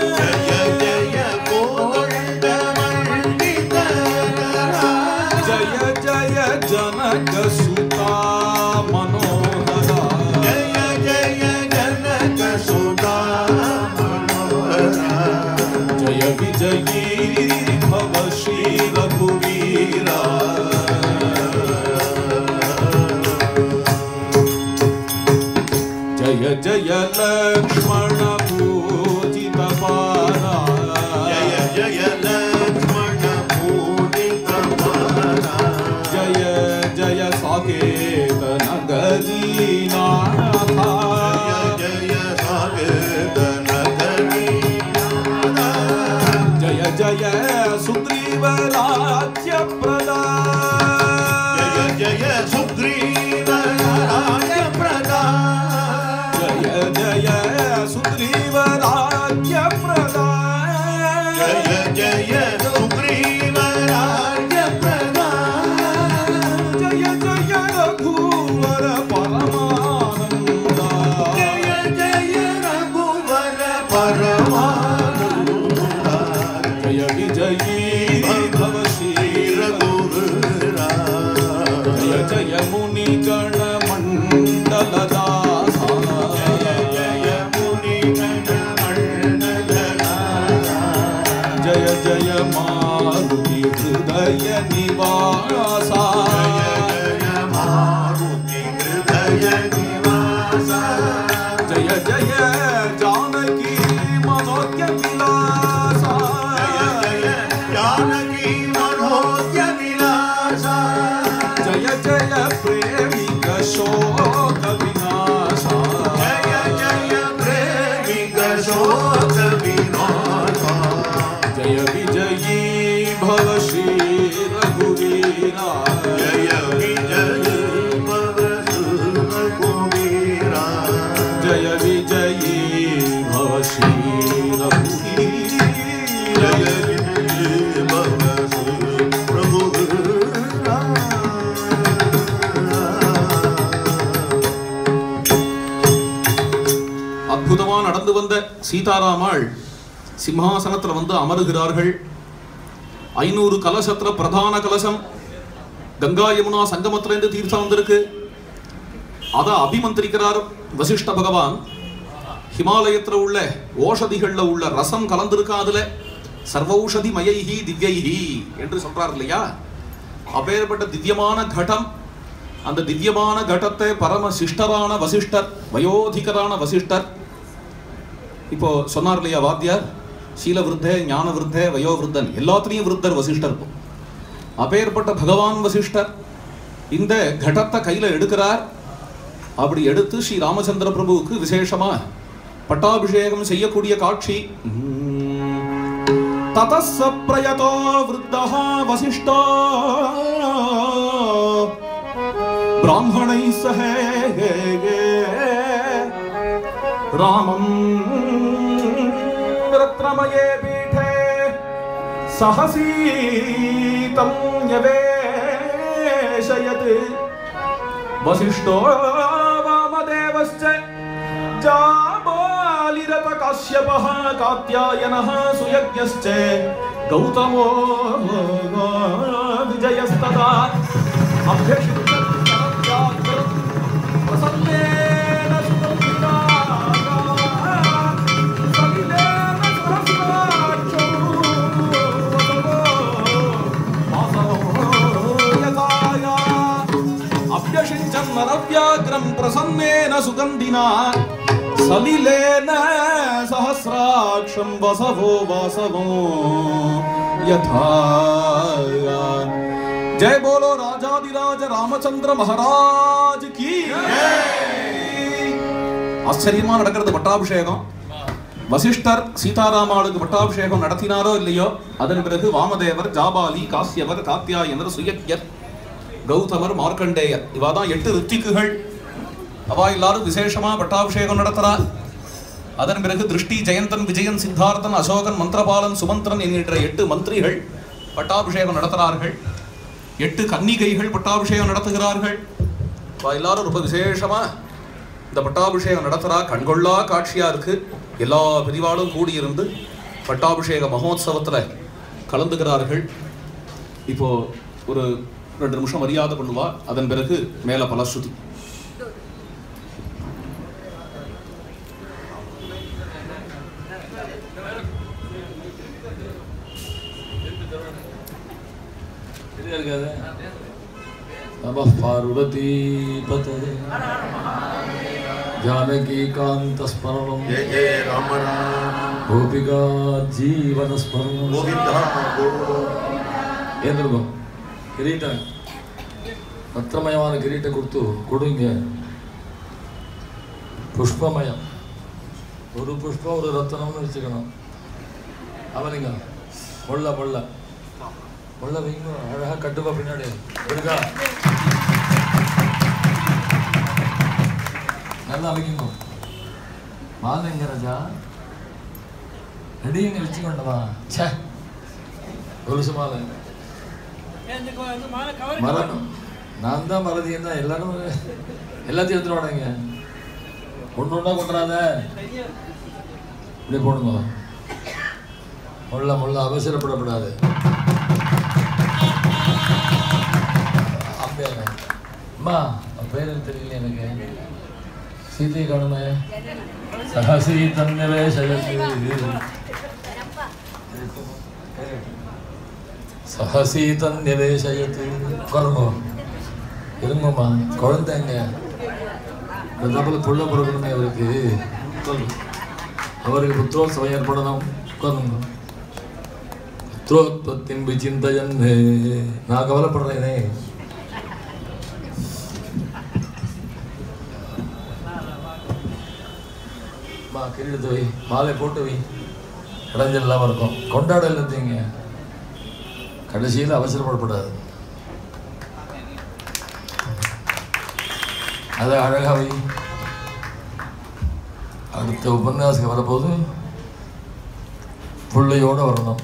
ஜய ஜய ஜனக சுதா மனோகரா ஜய விஜயீ பவ ஸ்ரீ ரகுவீரா ஜய ஜய லக்ஷ்மண பூஜித பாரா ஜய ஜய சாகேத நகரீநாதா ஜய ஜய சுக்ரீவ ராஜ்ய பிரதா ஜய சுக்ரீவ ராஜ பிரதா ஜய ஜய சுக்ரீவ ராஜ்ய பிரதா ஜய ஜய சுக்ரீவ ராஜ பிரதா ஜய ஜய ரகுவர பரமானந்தா ஜய ஜய ரகுவர பரமானந்தா ஜய விஜயீ பவ ஸ்ரீ ரகுவரா ஜய ஜய முனி கண மண்டல தாசா ஜய முனி கண மண்டலநாதா ஜய ஜய மாருதி ஹிருதய நிவாசா ஜய ஜய மாருதி ஹிருதய நிவாசா ஜய ஜய ஜானகி மனோஜ விலாசா ஜய ஜய ஜானகி மனோஜ விலாசா ஜய ஜய பிரேமிக சோக விநாசா ஜய ஜய பிரேமிக சோக விநாசா ஜய விஜயீ பவ ஸ்ரீ ரகுவீரா ஜய விஜய பவ ரகுவீரா ஜய விஜயீ பவ ஸ்ரீ ரகுவீரா ஜய விஜய பவ அற்புதமா நடந்து வந்த சீதாராமாள் சிம்ஹாசனத்துல வந்து அமருகிறார்கள் ஐநூறு கலசத்துல பிரதான கலசம் கங்கா யமுனா சங்கமத்துல இருந்து தீர்த்தம் வந்திருக்கு அத அபிமந்திரிக்கிறார் வசிஷ்ட பகவான் ஹிமாலயத்துல உள்ள ஓஷதிகள்ல உள்ள ரசம் கலந்திருக்கா அதுல சர்வௌஷதி மயைஹி திவ்யைஹி என்று சொல்றார் இல்லையா அப்பேற்பட்ட திவ்யமான கடம் அந்த திவ்யமான கடத்தை பரம சிஷ்டரான வசிஷ்டர் வயோதிகரான வசிஷ்டர் இப்போ சொன்னார் இல்லையா வாத்தியார் சீல விருத்தே ஞான விருத்தே வயோ விருத்தன் எல்லாத்துலேயும் விருத்தர் வசிஷ்டர் இப்போ அப்பேற்பட்ட பகவான் வசிஷ்டர் இந்த கடத்தை கையில எடுக்கிறார் அப்படி எடுத்து ஸ்ரீ ராமச்சந்திர பிரபுவுக்கு விசேஷமா பட்டாபிஷேகம் செய்யக்கூடிய காட்சி உம். ततः स प्रयतो वृद्धः वसिष्ठो ब्राह्मणैः सह रामं रत्नमये पीठे सहसीतं न्यवेशयत् वसिष्ठो वामदेवश्च जाबालिरत काश्यपः कात्यायनः सुयज्ञश्च गौतमो विजयस्तदा प्रसन्नेन सलिलेन सहस्राक्षौ यथाया अभ्यषिञ्चन्मनव्याग्रं प्रसन्नेन सुगन्धिना सलिलेन सहस्राक्षं वसवो वासवो यथा जय बोलो राजाधिराज रामचंद्र महाराज की ஆச்சரியமா நடக்கிறது பட்டாபிஷேகம் வசிஷ்டர் சீதாராமாளுக்கு பட்டாபிஷேகம் நடத்தினாரோ இல்லையோ அதன் பிறகு வாமதேவர் ஜாபாலி காசியவர் காத்தியாயனர் சுயக்யர் கௌதமர் மார்க்கண்டேயர் இவா தான் எட்டு ரித்திக்குகள் அவா எல்லாரும் விசேஷமா பட்டாபிஷேகம் நடத்துறா அதன் பிறகு திருஷ்டி ஜெயந்தன் விஜயன் சித்தார்த்தன் அசோகன் மந்திரபாலன் சுமந்திரன் என்கின்ற எட்டு மந்திரிகள் பட்டாபிஷேகம் நடத்துகிறார்கள் எட்டு கன்னிகைகள் பட்டாபிஷேகம் நடத்துகிறார்கள் அவா எல்லாரும் ரொம்ப விசேஷமா இந்த பட்டாபிஷேகம் நடத்துறா கண்கொள்ளா காட்சியா இருக்கு எல்லா பிரிவாலும் கூடியிருந்து பட்டாபிஷேக மகோத்சவத்துல கலந்துகிறார்கள் இப்போ ஒரு ரெண்டு நிமிஷம் மரியாதை பண்ணுவா அதன் பிறகு மேல பலஸ்ருதி சரியா இருக்காது நம பார்வதி பதே ஜானகி காந்த ஸ்மரணம் जय जय राम राम கோபிகா ஜீவன ஸ்மரணம் गोविंदा गोविंदा ஏந்திருக்கும் கிரீட்டம் ரத்னமயமான கிரீட்டை கொடுத்து கொடுங்க புஷ்பமயம் ஒரு புஷ்பம் ஒரு ரத்தனம்னு வச்சுக்கணும் அவனிங்க முள்ள முள்ள முள்ள வைங்க அழகா கட்டுப்பா பின்னாடி இருக்கா நல்லா வைக்குங்க மாலைங்க ராஜா ரெடிங்க வச்சுக்கொண்டவா ச்சே கொலுசு மாலை மரம் நான் தான் மறதி என்ன எல்லாரும் எல்லாத்தையும் எடுத்துட்டு வாடங்க ஒன்று ஒன்றா கொண்டுறாத இப்படி போடுங்க முள்ள முள்ள அவசரப்படக்கூடாது அப்படியே அம்மா அவன் பேர் எனக்கு தெரியல எனக்கு சீதை காணுமே சகசி தன்னவே சகசி தன்னிவேசயத்து உட்காருங்க இருங்கம்மா குழந்தைங்க இந்த தப்பில் புள்ள பிறக்கணுமே அவருக்கு உட்காருங்க. அவருக்கு புத்திரோத்சவம் ஏற்படணும் உட்காருங்க புத்திரோத்பத்தின் விசிந்தயன் நான் கவலைப்படுறேனே மா கிரீடத்தை வை மாலை போட்டு வை இடைஞ்சல் இல்லாமல் இருக்கும் கொண்டாடல் இருந்தீங்க கடைசியில் அவசரப்படக்கூடாது அதை அழகா வை அடுத்த உபன்யாசம் வரப்போது பிள்ளையோட வரணும்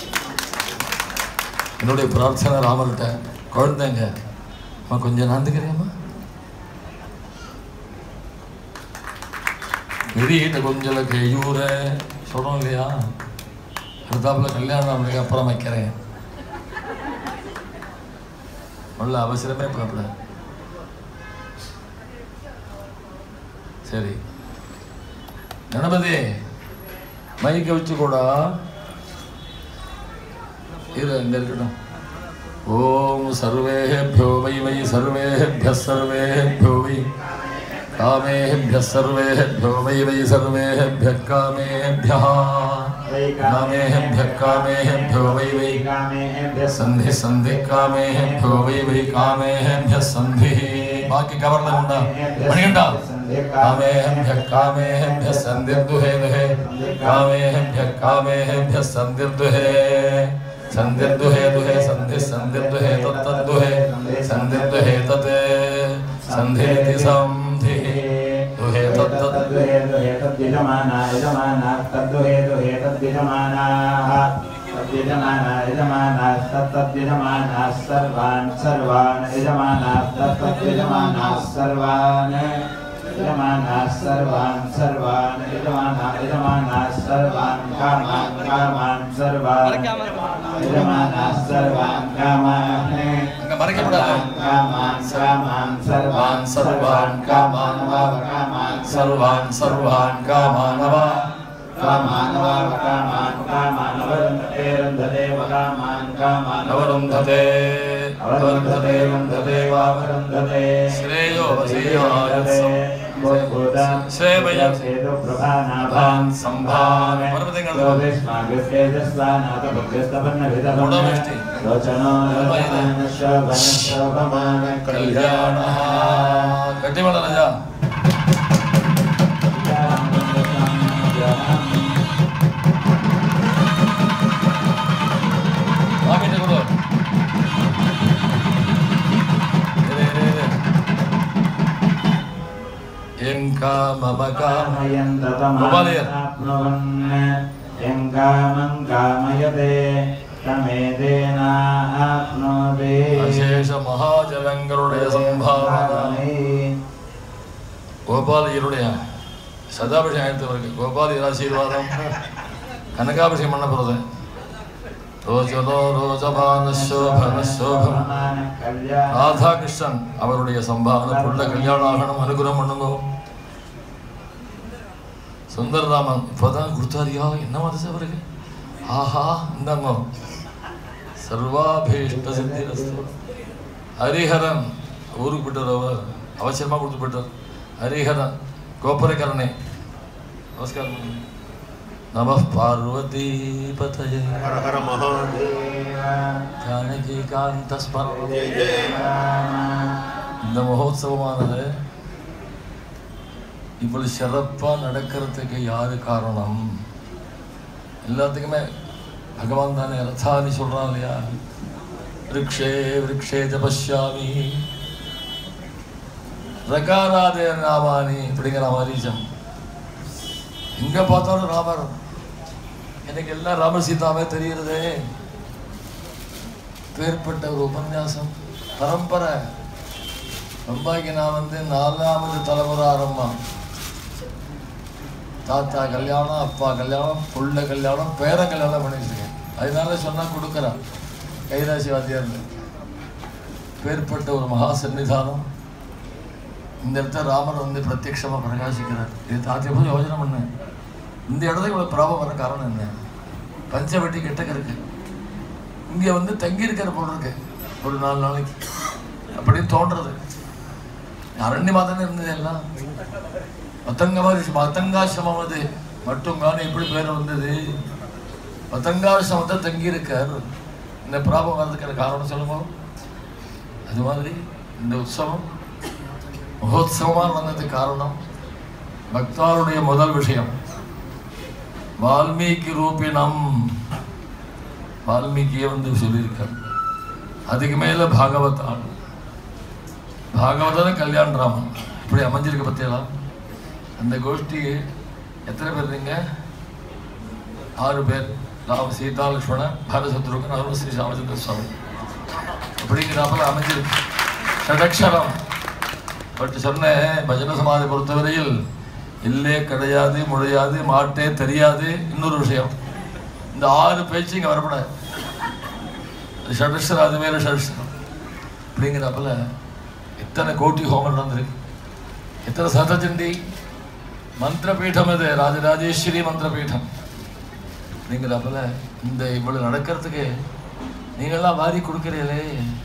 என்னுடைய பிரார்த்தனை ராமர்கிட்ட குழந்தைங்க அம்மா கொஞ்சம் நாந்துக்கிறியம்மா வெளியிட்ட கொஞ்சம் கையூர சொல்கிறோம் இல்லையா அடுத்தாப்புல கல்யாணம் அவனுக்கு அப்புறம் வைக்கிறேன் உள்ள அவசரமே படப்பட சரி கணபதி மைக்க வச்சு கூட இரு இங்க இருக்கட்டும் ஓம் சர்வேபியோ வை வை சர்வேபிய சர்வேபியோ வை कामेभ्यः सर्वेभ्यो वै वै सर्वेभ्यः कामेभ्यः कामेभ्यः कामेभ्यो वै वै सन्धि सन्धि कामेभ्यो वै वै कामेभ्यः सन्धिः बाकी कवर्णमुण्ड मणिकण्ठ कामेभ्यः कामेभ्यः सन्धिर्दुहे दुहे कामेभ्यः कामेभ्यः सन्धिर्दुहे सन्धिर्दुहे दुहे सन्धिः सन्धिर्दुहे तत्तद्दुहे सन्धिर्दुहे तत् सन्धेति सन्धिः दुहे तत्तत् तद्दुहे दुहे तद्यजमाना यजमाना तद्दुहे दुहे तद्यजमानाः तद्यजमाना यजमानाः तत्तद्यजमानाः सर्वान् सर्वान् यजमानाः तत्तद्यजमानाः सर्वान् यजमानाः सर्वान् सर्वान् यजमाना यजमानाः सर्वान् कामान् कामान् सर्वान् यजमानाः सर्वान् कामान् அங்க மறைக்கப்படாது कामान् कामान् सर्वान् सर्वान् कामान् वाव कामान् सर्वान् सर्वान् कामानव कामान् कामान् कामान् अवरुन्धते रुन्धते कामान् कामान् नवरुन्धते अवरुन्धते रुन्धते वावरुन्धते श्रेयो वसीयायत्सं श्रेवयत् सेतुप्रभानाभान् सम्भावे पर्वतङ्गळ गुणवृष्टि। लोचनो शोभन शोभमान कल्याणः गट्टिमळ राजा ಆಮೇಲೆ ಕೊಡು ಇರೆ, ಇರೆ, ಇರೆ. ಎಂ ಕಾಮ ಕಾಮ यङ्कामं कामयते तमेतेनाप्नोति அசேஷ மகாஜலங்களுடைய சம்பாவனை கோபாலியருடைய சதாபிஷேகம் எடுத்தவருக்கு கோபாலியர் ஆசீர்வாதம் கனகாபிஷேகம் பண்ண போகிறது ரோஜலோ ரோஜபான சோபன சோபம் ராதாகிருஷ்ணன் அவருடைய சம்பாவனை புள்ள கல்யாணம் ஆகணும் அனுகிரகம் பண்ணுங்க சுந்தரராமன் இப்போதான் கொடுத்தாரியா என்ன மனசு அவருக்கு ஆஹா இந்தாங்க சர்வாபீஷ்ட சித்திரஸ்து ஹரிஹரன் ஊருக்கு போயிட்டார் அவர் அவசரமாக கொடுத்து போயிட்டார் ஹரிஹரன் கோபுரகரணே நமஸ்காரம் பண்ணுங்க. நம பார்வதி பதயே हर हर महादेव ஜானகி காந்த ஸ்மரணம் जय जय இந்த மகோத்சவமானது இவ்வளவு சிறப்பாக நடக்கிறதுக்கு யாரு காரணம் எல்லாத்துக்குமே பகவான் தானே ரதானி சொல்றான் இல்லையா விரக்ஷே விரக்ஷே ஜபஷ்யாமி ரகாராதே நாமானி அப்படிங்கிற மாரீச்சம் எங்க பார்த்தாலும் ராமர் எனக்கு எல்லாம் ராமர் சீதாவே தெரியுறதே பேர்பட்ட ஒரு உபன்யாசம் பரம்பரை பம்பாய்க்கு நான் வந்து நாலாவது தலைமுறை ஆரம்பம் தாத்தா கல்யாணம் அப்பா கல்யாணம் புள்ள கல்யாணம் பேர கல்யாணம் பண்ணிட்டுருக்கேன் அதனால சொன்னா கொடுக்குறான் கைராசி வாத்தியார் பேர்பட்ட ஒரு மகா சன்னிதானம் இந்த இடத்துல ராமர் வந்து பிரத்யக்ஷமா பிரகாசிக்கிறார் இது தாத்திய போது யோஜனை பண்ணேன் இந்த இடத்துக்கு இவ்வளவு பிரபம் வர காரணம் என்ன பஞ்சவட்டி கிட்டக்க இருக்கு இங்க வந்து தங்கி இருக்கிற போல இருக்கு ஒரு நாலு நாளைக்கு அப்படின்னு தோன்றது அரண்யமா தானே இருந்தது எல்லாம் பத்தங்கமா பத்தங்காசிரமம் அது மட்டும் காணும் எப்படி பேர் வந்தது பத்தங்காசிரமத்தை தங்கி இருக்கார் இந்த பிராபம் வர்றதுக்கான காரணம் சொல்லுங்க அது மாதிரி இந்த உற்சவம் மகோத்சவமா வந்ததுக்கு காரணம் பக்தாருடைய முதல் விஷயம் வால்மீகி ரூபினம் வால்மீகியை வந்து சொல்லியிருக்கார் அதுக்கு மேல பாகவதான் பாகவதன் கல்யாண ராமன் இப்படி அமைஞ்சிருக்க பத்தியலா அந்த கோஷ்டி எத்தனை பேர் இருந்தீங்க ஆறு பேர் ராம சீதா லக்ஷ்மணன் பாரசத்ருகன் அருண் ஸ்ரீ ராமச்சந்திர சுவாமி அப்படிங்கிறாப்புல அமைஞ்சிருக்கு ஷடக்ஷரம் பட் சொன்னேன் பஜன சமாதி பொறுத்தவரையில் இல்லே கிடையாது முழையாது மாட்டே தெரியாது இன்னொரு விஷயம் இந்த ஆறு பேச்சு இங்கே வரக்கூடாது அது ஷடக்ஷரம் அது மேலே ஷடக்ஷரம் அப்படிங்கிறப்பல எத்தனை கோட்டி ஹோமம் நடந்திருக்கு எத்தனை சதச்சண்டி மந்திரபீடம் இது ராஜராஜேஸ்வரி மந்திரபீடம் அப்படிங்கிறப்பல இந்த இவ்வளவு நடக்கிறதுக்கு நீங்களாம் வாரி கொடுக்குறீங்களே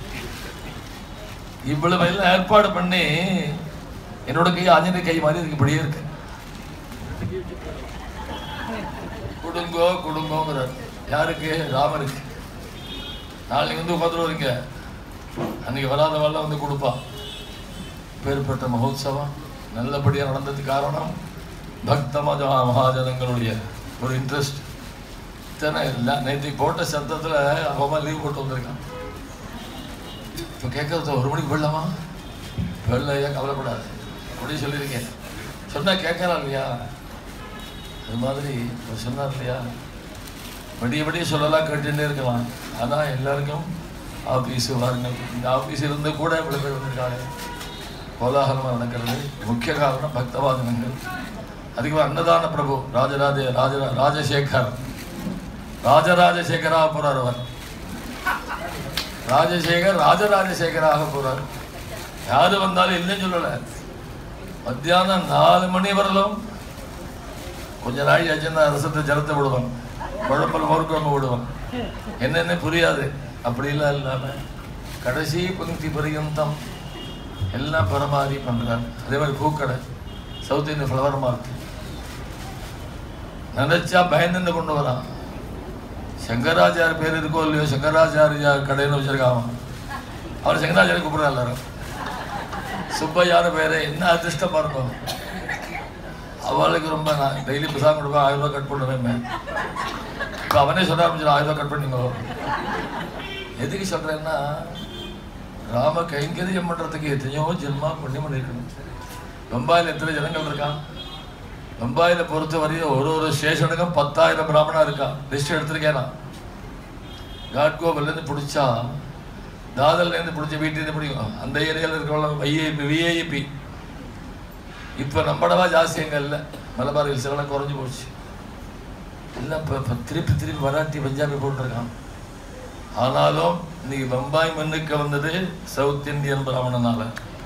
இவ்வளவு எல்லாம் ஏற்பாடு பண்ணி என்னோட கை ஆஞ்சநேய கை மாதிரி இருக்கு இப்படியே இருக்கு கொடுங்கோ கொடுங்கோங்கிறார் யாருக்கு ராமருக்கு நாளைக்கு வந்து உட்காந்துருவீங்க அன்னைக்கு வராதவெல்லாம் வந்து கொடுப்பான் பேர்பட்ட மகோத்சவம் நல்லபடியாக நடந்தது காரணம் பக்த மத மகாஜனங்களுடைய ஒரு இன்ட்ரெஸ்ட் இத்தனை இல்லை நேற்று போட்ட சத்தத்தில் அவன் லீவ் போட்டு வந்திருக்கான் இப்போ கேட்கறது ஒரு மணிக்கு போடலாமா வெள்ளையா கவலைப்படாது அப்படின்னு சொல்லியிருக்கேன் சொன்னால் கேட்கலாம் இல்லையா அது மாதிரி அவர் சொன்னார் இல்லையா விடிய விடிய சொல்லலாம் கேட்டுட்டே இருக்கலாம் ஆனால் எல்லாருக்கும் ஆஃபீஸு வாருங்கள் இந்த ஆஃபீஸ் இருந்து கூட இவ்வளோ பேர் வந்திருக்காங்க கோலாகலமாக நடக்கிறது முக்கிய காரணம் பக்தவாதனங்கள் அதுக்கு அன்னதான பிரபு ராஜராஜ ராஜ ராஜசேகர் ராஜராஜசேகராக போகிறார் அவர் ராஜசேகர் ராஜராஜசேகராக போகிறார் யாரு வந்தாலும் இல்லைன்னு சொல்லலை மத்தியானம் நாலு மணி வரலும் கொஞ்ச நாள் ஆச்சுன்னா ரசத்தை ஜலத்தை விடுவான் குழம்பல் மோர்க்குழம்பு விடுவான் என்னென்ன புரியாது அப்படிலாம் இல்லாமல் கடைசி பங்கி பரியந்தம் எல்லாம் பரமாரி பண்ணுறார் அதே மாதிரி பூக்கடை சவுத் இந்தியன் ஃப்ளவர் மார்க்கெட் நினைச்சா பயந்துன்னு கொண்டு வரான் சங்கராச்சார் பேர் இருக்கோ இல்லையோ சங்கராச்சாரியார் கடைன்னு வச்சிருக்கான் அவர் சங்கராச்சாரிய கூப்பிடுறா எல்லாரும் சுப்பையான பேரு என்ன அதிர்ஷ்டமா இருக்கும் அவளுக்கு ரொம்ப நான் டெய்லி பிரசாதம் கொடுப்பேன் ஆயிரம் ரூபாய் கட் பண்ணுவேன் இப்போ அவனே சொல்ல ஆரம்பிச்சிடும் ஆயிரம் ரூபாய் கட் பண்ணிங்க எதுக்கு சொல்றேன்னா ராம கைங்கரியம் பண்றதுக்கு எத்தனையோ ஜென்மா புண்ணியம் பண்ணிருக்கணும் பம்பாயில் எத்தனை ஜனங்கள் இருக்கான் பம்பாயில பொறுத்த வரையும் ஒரு ஒரு ஸ்டேஷனுக்கும் பத்தாயிரம் பிராமணா இருக்கா லிஸ்ட் எடுத்திருக்கேன் நான் காட்கோவிலேருந்து பிடிச்சா தாதர்லேருந்து பிடிச்ச வீட்டிலேருந்து பிடிக்கும் அந்த ஏரியாவில் இருக்கிறவங்க ஐஏபி விஐபி இப்போ நம்மடவா ஜாஸ்தி எங்கே இல்லை மலபார் ஹில்ஸ் எல்லாம் குறைஞ்சி போச்சு எல்லாம் இப்போ இப்போ திருப்பி திருப்பி மராட்டி பஞ்சாபி போட்டிருக்கான் ஆனாலும் இன்னைக்கு பம்பாய் மண்ணுக்கு வந்தது சவுத் இந்தியன் பிராமணனால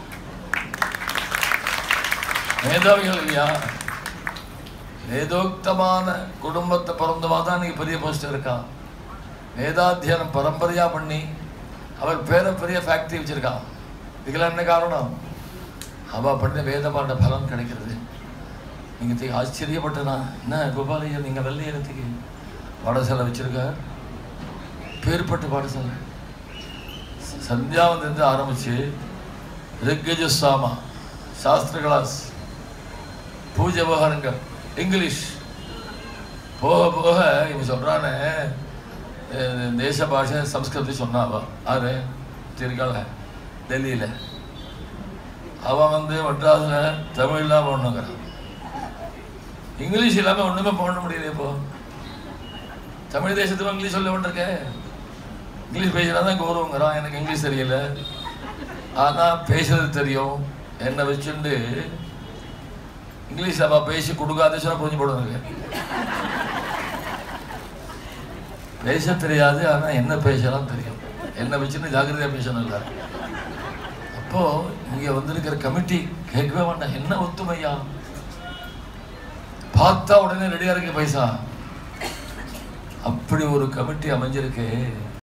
மேதாவிகள் இல்லையா வேதோக்தமான குடும்பத்தை பிறந்தவா தான் இன்னைக்கு பெரிய போஸ்ட் இருக்கான் வேதாத்தியனம் பரம்பரையா பண்ணி அவர் பேர பெரிய ஃபேக்டரி வச்சிருக்கான் இதுக்கெல்லாம் என்ன காரணம் அவ பண்ண வேதமான பலன் கிடைக்கிறது நீங்க தே- ஆச்சரியப்பட்டனா என்ன கோபாலையா நீங்க வெள்ளையனத்துக்கு பாடசாலை வச்சிருக்க பேர்பட்ட பாடசாலை சந்தியாவந்திலிருந்து ஆரம்பிச்சு ரிக்கஜு சாமா சாஸ்திர கிளாஸ் பூஜை விவகாரங்கள் இங்கிலீஷ் போக போக இவன் சொல்றானே அஹ், தேச பாஷை சம்ஸ்கிருதி சொன்னாவா அது திருக்கால டெல்லியில் அவன் வந்து மெட்ராஸில் தமிழ் இல்லாமல் ஒன்றுங்கிறான் இங்கிலீஷ் இல்லாமல் ஒன்றுமே பண்ண முடியல இப்போ தமிழ் தேசத்துக்கு இங்கிலீஷ் சொல்ல வேண்டியிருக்க இங்கிலீஷ் பேசினா தான் கௌரவங்கிறான் எனக்கு இங்கிலீஷ் தெரியல ஆனால் பேசுறது தெரியும் என்னை வச்சுண்டு இங்கிலீஷ் அவள் பேசி கொடுக்காத சொன்னா புரிஞ்சு போடுவாங்க பேச தெரியாது ஆனால் என்ன பேசலாம் தெரியும் என்னை வச்சுன்னு ஜாக்கிரதையாக பேசணும் இல்லை அப்போ இங்க வந்திருக்கிற கமிட்டி கேட்கவே வேண்டாம் என்ன ஒத்துமையா பார்த்தா உடனே ரெடியா இருக்கு பைசா அப்படி ஒரு கமிட்டி அமைஞ்சிருக்கு